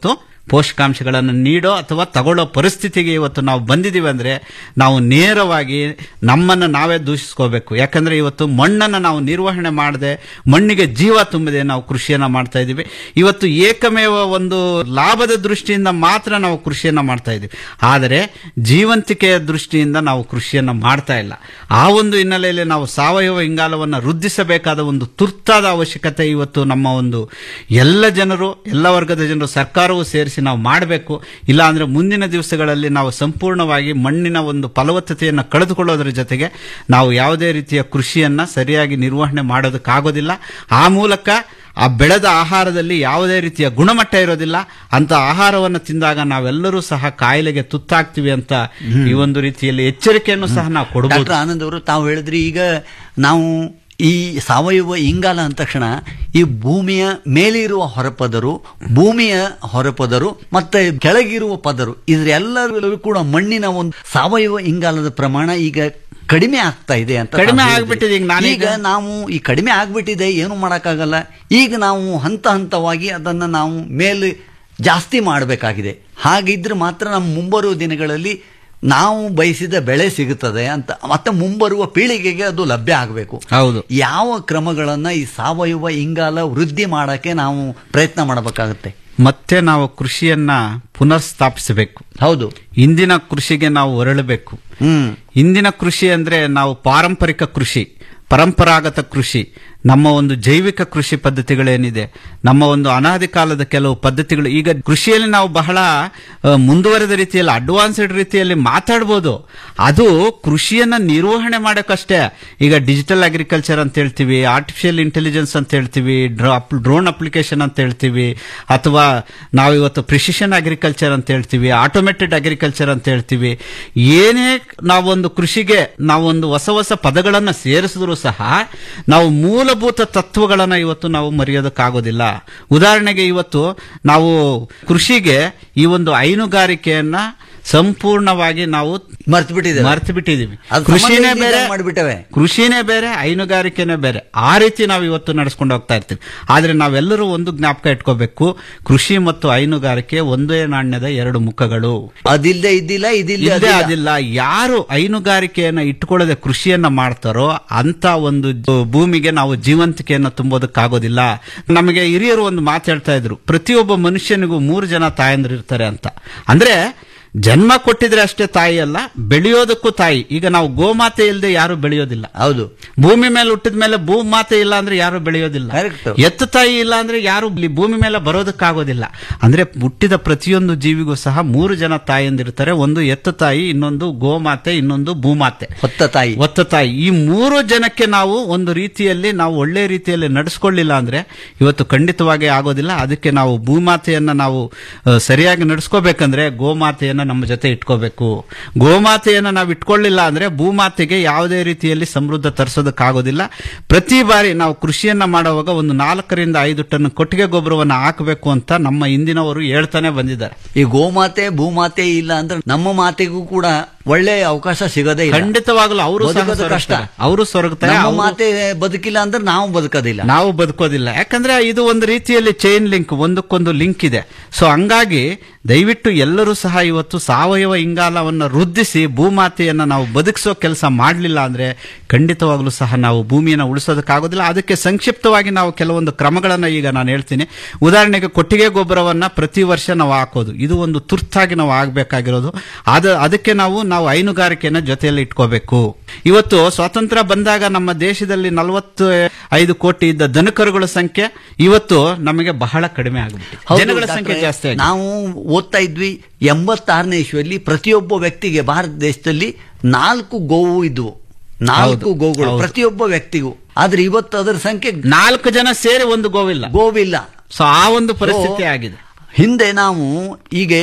ಪೋಷಕಾಂಶಗಳನ್ನು ನೀಡೋ ಅಥವಾ ತಗೊಳ್ಳೋ ಪರಿಸ್ಥಿತಿಗೆ ಇವತ್ತು ನಾವು ಬಂದಿದ್ದೀವಿ ಅಂದ್ರೆ ನಾವು ನೇರವಾಗಿ ನಮ್ಮನ್ನು ನಾವೇ ದೂಷಿಸ್ಕೋಬೇಕು ಯಾಕಂದ್ರೆ ಇವತ್ತು ಮಣ್ಣನ್ನು ನಾವು ನಿರ್ವಹಣೆ ಮಾಡದೆ ಮಣ್ಣಿಗೆ ಜೀವ ತುಂಬದೆ ನಾವು ಕೃಷಿಯನ್ನ ಮಾಡ್ತಾ ಇದ್ದೀವಿ ಇವತ್ತು ಏಕಮೇವ ಒಂದು ಲಾಭದ ದೃಷ್ಟಿಯಿಂದ ಮಾತ್ರ ನಾವು ಕೃಷಿಯನ್ನ ಮಾಡ್ತಾ ಇದ್ದೀವಿ ಆದರೆ ಜೀವಂತಿಕೆಯ ದೃಷ್ಟಿಯಿಂದ ನಾವು ಕೃಷಿಯನ್ನ ಮಾಡ್ತಾ ಇಲ್ಲ ಆ ಒಂದು ಹಿನ್ನೆಲೆಯಲ್ಲಿ ನಾವು ಸಾವಯವ ಇಂಗಾಲವನ್ನು ವೃದ್ಧಿಸಬೇಕಾದ ಒಂದು ತುರ್ತಾದ ಅವಶ್ಯಕತೆ ಇವತ್ತು ನಮ್ಮ ಒಂದು ಎಲ್ಲ ಜನರು ಎಲ್ಲ ವರ್ಗದ ಜನರು ಸರ್ಕಾರವೂ ಸೇರಿಸಿ ನಾವು ಮಾಡಬೇಕು ಇಲ್ಲ ಅಂದ್ರೆ ಮುಂದಿನ ದಿವಸಗಳಲ್ಲಿ ನಾವು ಸಂಪೂರ್ಣವಾಗಿ ಮಣ್ಣಿನ ಒಂದು ಫಲವತ್ತತೆಯನ್ನು ಕಳೆದುಕೊಳ್ಳೋದ್ರ ಜೊತೆಗೆ ನಾವು ಯಾವುದೇ ರೀತಿಯ ಕೃಷಿಯನ್ನ ಸರಿಯಾಗಿ ನಿರ್ವಹಣೆ ಮಾಡೋದಕ್ಕಾಗೋದಿಲ್ಲ ಆ ಮೂಲಕ ಆ ಬೆಳೆದ ಆಹಾರದಲ್ಲಿ ಯಾವುದೇ ರೀತಿಯ ಗುಣಮಟ್ಟ ಇರೋದಿಲ್ಲ ಅಂತ ಆಹಾರವನ್ನು ತಿಂದಾಗ ನಾವೆಲ್ಲರೂ ಸಹ ಕಾಯಿಲೆಗೆ ತುತ್ತಾಗ್ತೀವಿ ಅಂತ ಈ ಒಂದು ರೀತಿಯಲ್ಲಿ ಎಚ್ಚರಿಕೆಯನ್ನು ಸಹ ನಾವು ಕೊಡಬಹುದು ಡಾಕ್ಟರ್ ಆನಂದ್ ಅವರು ತಾವು ಹೇಳಿದ್ರಿ ಈಗ ನಾವು ಈ ಸಾವಯವ ಇಂಗಾಲ ಅಂದ ತಕ್ಷಣ ಈ ಭೂಮಿಯ ಮೇಲಿರುವ ಹೊರಪದರು ಭೂಮಿಯ ಹೊರಪದರು ಮತ್ತೆ ಕೆಳಗಿರುವ ಪದರು ಇದರೆಲ್ಲರೂ ಕೂಡ ಮಣ್ಣಿನ ಒಂದು ಸಾವಯವ ಇಂಗಾಲದ ಪ್ರಮಾಣ ಈಗ ಕಡಿಮೆ ಆಗ್ತಾ ಇದೆ ಅಂತ ಕಡಿಮೆ ತಾವು ಹೇಳಿದ್ರಿ. ಆಗ್ಬಿಟ್ಟಿದೆ ಈಗ ನಾನೀಗ- ಈಗ ನಾವು ಈ ಕಡಿಮೆ ಆಗ್ಬಿಟ್ಟಿದೆ ಏನು ಮಾಡೋಕ್ಕಾಗಲ್ಲ ಈಗ ನಾವು ಹಂತ ಹಂತವಾಗಿ ಅದನ್ನ ನಾವು ಮೇಲೆ ಜಾಸ್ತಿ ಮಾಡಬೇಕಾಗಿದೆ ಹಾಗಿದ್ರೆ ಮಾತ್ರ ನಮ್ಮ ಮುಂಬರುವ ದಿನಗಳಲ್ಲಿ ನಾವು ಬಯಸಿದ ಬೆಳೆ ಸಿಗುತ್ತದೆ ಅಂತ ಮತ್ತೆ ಮುಂಬರುವ ಪೀಳಿಗೆಗೆ ಅದು ಲಭ್ಯ ಆಗಬೇಕು ಹೌದು ಯಾವ ಕ್ರಮಗಳನ್ನ ಈ ಸಾವಯವ ಇಂಗಾಲ ವೃದ್ಧಿ ಮಾಡಕ್ಕೆ ನಾವು ಪ್ರಯತ್ನ ಮಾಡಬೇಕಾಗುತ್ತೆ ಮತ್ತೆ ನಾವು ಕೃಷಿಯನ್ನ ಪುನರ್ ಸ್ಥಾಪಿಸಬೇಕು ಹೌದು ಇಂದಿನ ಕೃಷಿಗೆ ನಾವು ಹೊರಳಬೇಕು ಹ್ಮ್ ಇಂದಿನ ಕೃಷಿ ಅಂದ್ರೆ ನಾವು ಪಾರಂಪರಿಕ ಕೃಷಿ ಪರಂಪರಾಗತ ಕೃಷಿ ನಮ್ಮ ಒಂದು ಜೈವಿಕ ಕೃಷಿ ಪದ್ಧತಿಗಳೇನಿದೆ ನಮ್ಮ ಒಂದು ಅನಾದಿ ಕಾಲದ ಕೆಲವು ಪದ್ಧತಿಗಳು ಈಗ ಕೃಷಿಯಲ್ಲಿ ನಾವು ಬಹಳ ಆ, ಮುಂದುವರೆದ ರೀತಿಯಲ್ಲಿ ಅಡ್ವಾನ್ಸ್ಡ್ ರೀತಿಯಲ್ಲಿ ಮಾತಾಡ್ಬೋದು ಅದು ಕೃಷಿಯನ್ನ ನಿರ್ವಹಣೆ ಮಾಡೋಕ್ಕಷ್ಟೇ ಈಗ ಡಿಜಿಟಲ್ ಅಗ್ರಿಕಲ್ಚರ್ ಅಂತ ಹೇಳ್ತೀವಿ ಆರ್ಟಿಫಿಷಿಯಲ್ ಇಂಟೆಲಿಜೆನ್ಸ್ ಅಂತ ಹೇಳ್ತೀವಿ ಡ್ರೋನ್ ಅಪ್ಲಿಕೇಶನ್ ಅಂತ ಹೇಳ್ತೀವಿ ಅಥವಾ ನಾವು ಇವತ್ತು ಪ್ರಿಸಿಷನ್ ಅಗ್ರಿಕಲ್ಚರ್ ಅಂತ ಹೇಳ್ತೀವಿ ಆಟೋಮೇಟೆಡ್ ಅಗ್ರಿಕಲ್ಚರ್ ಅಂತ ಹೇಳ್ತೀವಿ ಏನೇ ನಾವೊಂದು ಕೃಷಿಗೆ ನಾವೊಂದು ಹೊಸ ಹೊಸ ಪದಗಳನ್ನು ಸೇರಿಸಿದ್ರು ಸಹ ನಾವು ಮೂಲಭೂತ ತತ್ವಗಳನ್ನು ಇವತ್ತು ನಾವು ಮರೆಯೋದಕ್ಕಾಗೋದಿಲ್ಲ ಉದಾಹರಣೆಗೆ ಇವತ್ತು ನಾವು ಕೃಷಿಗೆ ಈ ಒಂದು ಹೈನುಗಾರಿಕೆಯನ್ನ ಸಂಪೂರ್ಣವಾಗಿ ನಾವು ಮರ್ತು ಬಿಟ್ಟಿದ್ದೇವೆ ಮರ್ತು ಬಿಟ್ಟಿದೀವಿ ಅದು ಕೃಷಿನೇ ಸಂಬಂಧ ಬೇರೆ ಇಲ್ದಂಗೆ ಮಾಡ್ಬಿಟ್ಟವೆ ಕೃಷಿನೇ ಬೇರೆ ಹೈನುಗಾರಿಕೆನೇ ಬೇರೆ ಆ ರೀತಿ ನಾವು ಇವತ್ತು ನಡೆಸ್ಕೊಂಡು ಹೋಗ್ತಾ ಇರ್ತೀವಿ ಆದ್ರೆ ನಾವೆಲ್ಲರೂ ಒಂದು ಜ್ಞಾಪಕ ಇಟ್ಕೋಬೇಕು ಕೃಷಿ ಮತ್ತು ಹೈನುಗಾರಿಕೆ ಒಂದೇ ನಾಣ್ಯದ ಎರಡು ಮುಖಗಳು ಅದಿಲ್ಲದೆ ಇದ್ದಿಲ್ಲ ಇದಿಲ್ಲ ಇಲ್ಲದೆ ಅದಿಲ್ಲ ಯಾರು ಹೈನುಗಾರಿಕೆಯನ್ನ ಇಟ್ಕೊಳ್ಳದೆ ಕೃಷಿಯನ್ನ ಮಾಡ್ತಾರೋ ಅಂತ ಒಂದು ಜ- ಭೂಮಿಗೆ ನಾವು ಜೀವಂತಿಕೆಯನ್ನ ತುಂಬೋದಕ್ಕಾಗೋದಿಲ್ಲ ನಮಗೆ ಹಿರಿಯರು ಒಂದು ಮಾತು ಹೇಳ್ತಾ ಇದ್ರು ಪ್ರತಿಯೊಬ್ಬ ಮನುಷ್ಯನಿಗೂ ಮೂರು ಜನ ತಾಯಂದ್ರು ಇರ್ತಾರೆ ಅಂತ ಅಂದ್ರೆ ಜನ್ಮ ಕೊಟ್ಟಿದ್ರೆ ಅಷ್ಟೇ ತಾಯಿ ಅಲ್ಲ ಬೆಳೆಯೋದಕ್ಕೂ ತಾಯಿ ಈಗ ನಾವು ಗೋಮಾತೆ ಇಲ್ಲದೆ ಯಾರು ಬೆಳೆಯೋದಿಲ್ಲ ಹೌದು ಭೂಮಿ ಮೇಲೆ ಹುಟ್ಟಿದ ಮೇಲೆ ಭೂಮಾತೆ ಇಲ್ಲ ಅಂದ್ರೆ ಯಾರು ಬೆಳೆಯೋದಿಲ್ಲ ಎತ್ತು ತಾಯಿ ಇಲ್ಲ ಅಂದ್ರೆ ಯಾರು ಇಲ್ಲಿ ಭೂಮಿ ಮೇಲೆ ಬರೋದಕ್ಕಾಗೋದಿಲ್ಲ ಅಂದ್ರೆ ಹುಟ್ಟಿದ ಪ್ರತಿಯೊಂದು ಜೀವಿಗೂ ಸಹ ಮೂರು ಜನ ತಾಯಿಯಂದಿರ್ತಾರೆ ಒಂದು ಎತ್ತು ತಾಯಿ ಇನ್ನೊಂದು ಗೋಮಾತೆ ಇನ್ನೊಂದು ಭೂಮಾತೆ ಹೊತ್ತ ತಾಯಿ ಹೊತ್ತ ತಾಯಿ ಈ ಮೂರು ಜನಕ್ಕೆ ನಾವು ಒಂದು ರೀತಿಯಲ್ಲಿ ನಾವು ಒಳ್ಳೆ ರೀತಿಯಲ್ಲಿ ನಡೆಸ್ಕೊಳ್ಳಿಲ್ಲ ಅಂದ್ರೆ ಇವತ್ತು ಖಂಡಿತವಾಗಿ ಆಗೋದಿಲ್ಲ ಅದಕ್ಕೆ ನಾವು ಭೂಮಾತೆಯನ್ನ ನಾವು ಆ, ಸರಿಯಾಗಿ ನಡೆಸ್ಕೋಬೇಕಂದ್ರೆ ಗೋಮಾತೆಯನ್ನ ನಮ್ಮ ಜೊತೆ ಇಟ್ಕೋಬೇಕು ಗೋಮಾತೆಯನ್ನ ನಾವು ಇಟ್ಕೊಳ್ಳಿಲ್ಲ ಅಂದ್ರೆ ಭೂಮಾತೆಗೆ ಯಾವುದೇ ರೀತಿಯಲ್ಲಿ ಸಮೃದ್ಧ ತರಿಸೋದಕ್ಕಾಗೋದಿಲ್ಲ ಪ್ರತಿ ಬಾರಿ ನಾವು ಕೃಷಿಯನ್ನ ಮಾಡುವಾಗ ಒಂದು ನಾಲ್ಕರಿಂದ ಐದು ಟನ್ ಕೊಟ್ಟಿಗೆ ಗೊಬ್ಬರವನ್ನ ಹಾಕಬೇಕು ಅಂತ ನಮ್ಮ ಹಿಂದಿನವರು ಹೇಳ್ತಾನೆ ಬಂದಿದ್ದಾರೆ ಈ ಗೋಮಾತೆ ಭೂಮಾತೆ ಇಲ್ಲ ಅಂದ್ರೆ ನಮ್ಮ ಮಾತೆಗೂ ಕೂಡ ಒಳ್ಳೆ ಅವಕಾಶ ಸಿಗೋದೇ ಇಲ್ಲ ಖಂಡಿತವಾಗ್ಲೂ ಅವರು ಸಹ ಬದುಕೋದು ಕಷ್ಟ ಸೊರಗ್ತಾರೆ. ಅವರು ಸೊರಗ್ತಾರೆ ನಮ್ಮ ಅವರು- ಮಾತೆ ಬದುಕಿಲ್ಲ ಅಂದ್ರೆ ನಾವು ಬದುಕೋದಿಲ್ಲ ನಾವು ಬದುಕೋದಿಲ್ಲ ಯಾಕಂದ್ರೆ ಇದು ಒಂದು ರೀತಿಯಲ್ಲಿ ಚೈನ್ ಲಿಂಕ್ ಒಂದಕ್ಕೊಂದು ಲಿಂಕ್ ಇದೆ ಸೊ ಹಂಗಾಗಿ ದಯವಿಟ್ಟು ಎಲ್ಲರೂ ಸಹ ಇವತ್ತು ಸಾವಯವ ಇಂಗಾಲವನ್ನು ವೃದ್ಧಿಸಿ ಭೂಮಾತೆಯನ್ನ ನಾವು ಬದುಕಿಸೋ ಕೆಲಸ ಮಾಡಲಿಲ್ಲ ಅಂದ್ರೆ ಖಂಡಿತವಾಗ್ಲೂ ಸಹ ನಾವು ಭೂಮಿಯನ್ನು ಉಳಿಸೋದಕ್ಕಾಗೋದಿಲ್ಲ ಅದಕ್ಕೆ ಸಂಕ್ಷಿಪ್ತವಾಗಿ ನಾವು ಕೆಲವೊಂದು ಕ್ರಮಗಳನ್ನ ಈಗ ನಾನು ಹೇಳ್ತೀನಿ ಉದಾಹರಣೆಗೆ ಕೊಟ್ಟಿಗೆ ಗೊಬ್ಬರವನ್ನ ಪ್ರತಿ ವರ್ಷ ನಾವು ಹಾಕೋದು ಇದು ಒಂದು ತುರ್ತಾಗಿ ನಾವು ಆಗ್ಬೇಕಾಗಿರೋದು ಅದ ಅದಕ್ಕೆ ನಾವು ನಾವು ಹೈನುಗಾರಿಕೆಯನ್ನ ಜೊತೆಯಲ್ಲಿ ಇಟ್ಕೋಬೇಕು ಇವತ್ತು ಸ್ವಾತಂತ್ರ್ಯ ಬಂದಾಗ ನಮ್ಮ ದೇಶದಲ್ಲಿ ನಲವತ್ತು ಐದು ಕೋಟಿ ಇದ್ದ ದನಕರುಗಳ ಸಂಖ್ಯೆ ಇವತ್ತು ನಮಗೆ ಬಹಳ ಕಡಿಮೆ ಆಗುತ್ತೆ ಹೌದು, ಜನಗಳ ಡಾಕ್ಟ್ರೇ, ಸಂಖ್ಯೆ ಜಾಸ್ತಿ ಆಗಿದೆ. ನಾವು ಓದ್ತಾ ಇದ್ವಿ ಎಂಬತ್ತಾರನೇ ಇಸ್ವಿಯಲ್ಲಿ ಪ್ರತಿಯೊಬ್ಬ ವ್ಯಕ್ತಿಗೆ ಭಾರತ ದೇಶದಲ್ಲಿ ನಾಲ್ಕು ಗೋವು ಇದ್ವು ನಾಲ್ಕು ಹೌದು, ಗೋಗಳು ಹೌದು. ಪ್ರತಿಯೊಬ್ಬ ವ್ಯಕ್ತಿಗೂ ಆದ್ರೆ ಇವತ್ತು ಅದರ ಸಂಖ್ಯೆ ನಾಲ್ಕು ಜನ ಸೇರಿ ಒಂದು ಗೋವಿಲ್ಲ ಗೋವಿಲ್ಲ ಸೊ ಆ ಒಂದು ಪರಿಸ್ಥಿತಿ So, ಆಗಿದೆ ಹಿಂದೆ ನಾವು ಈಗ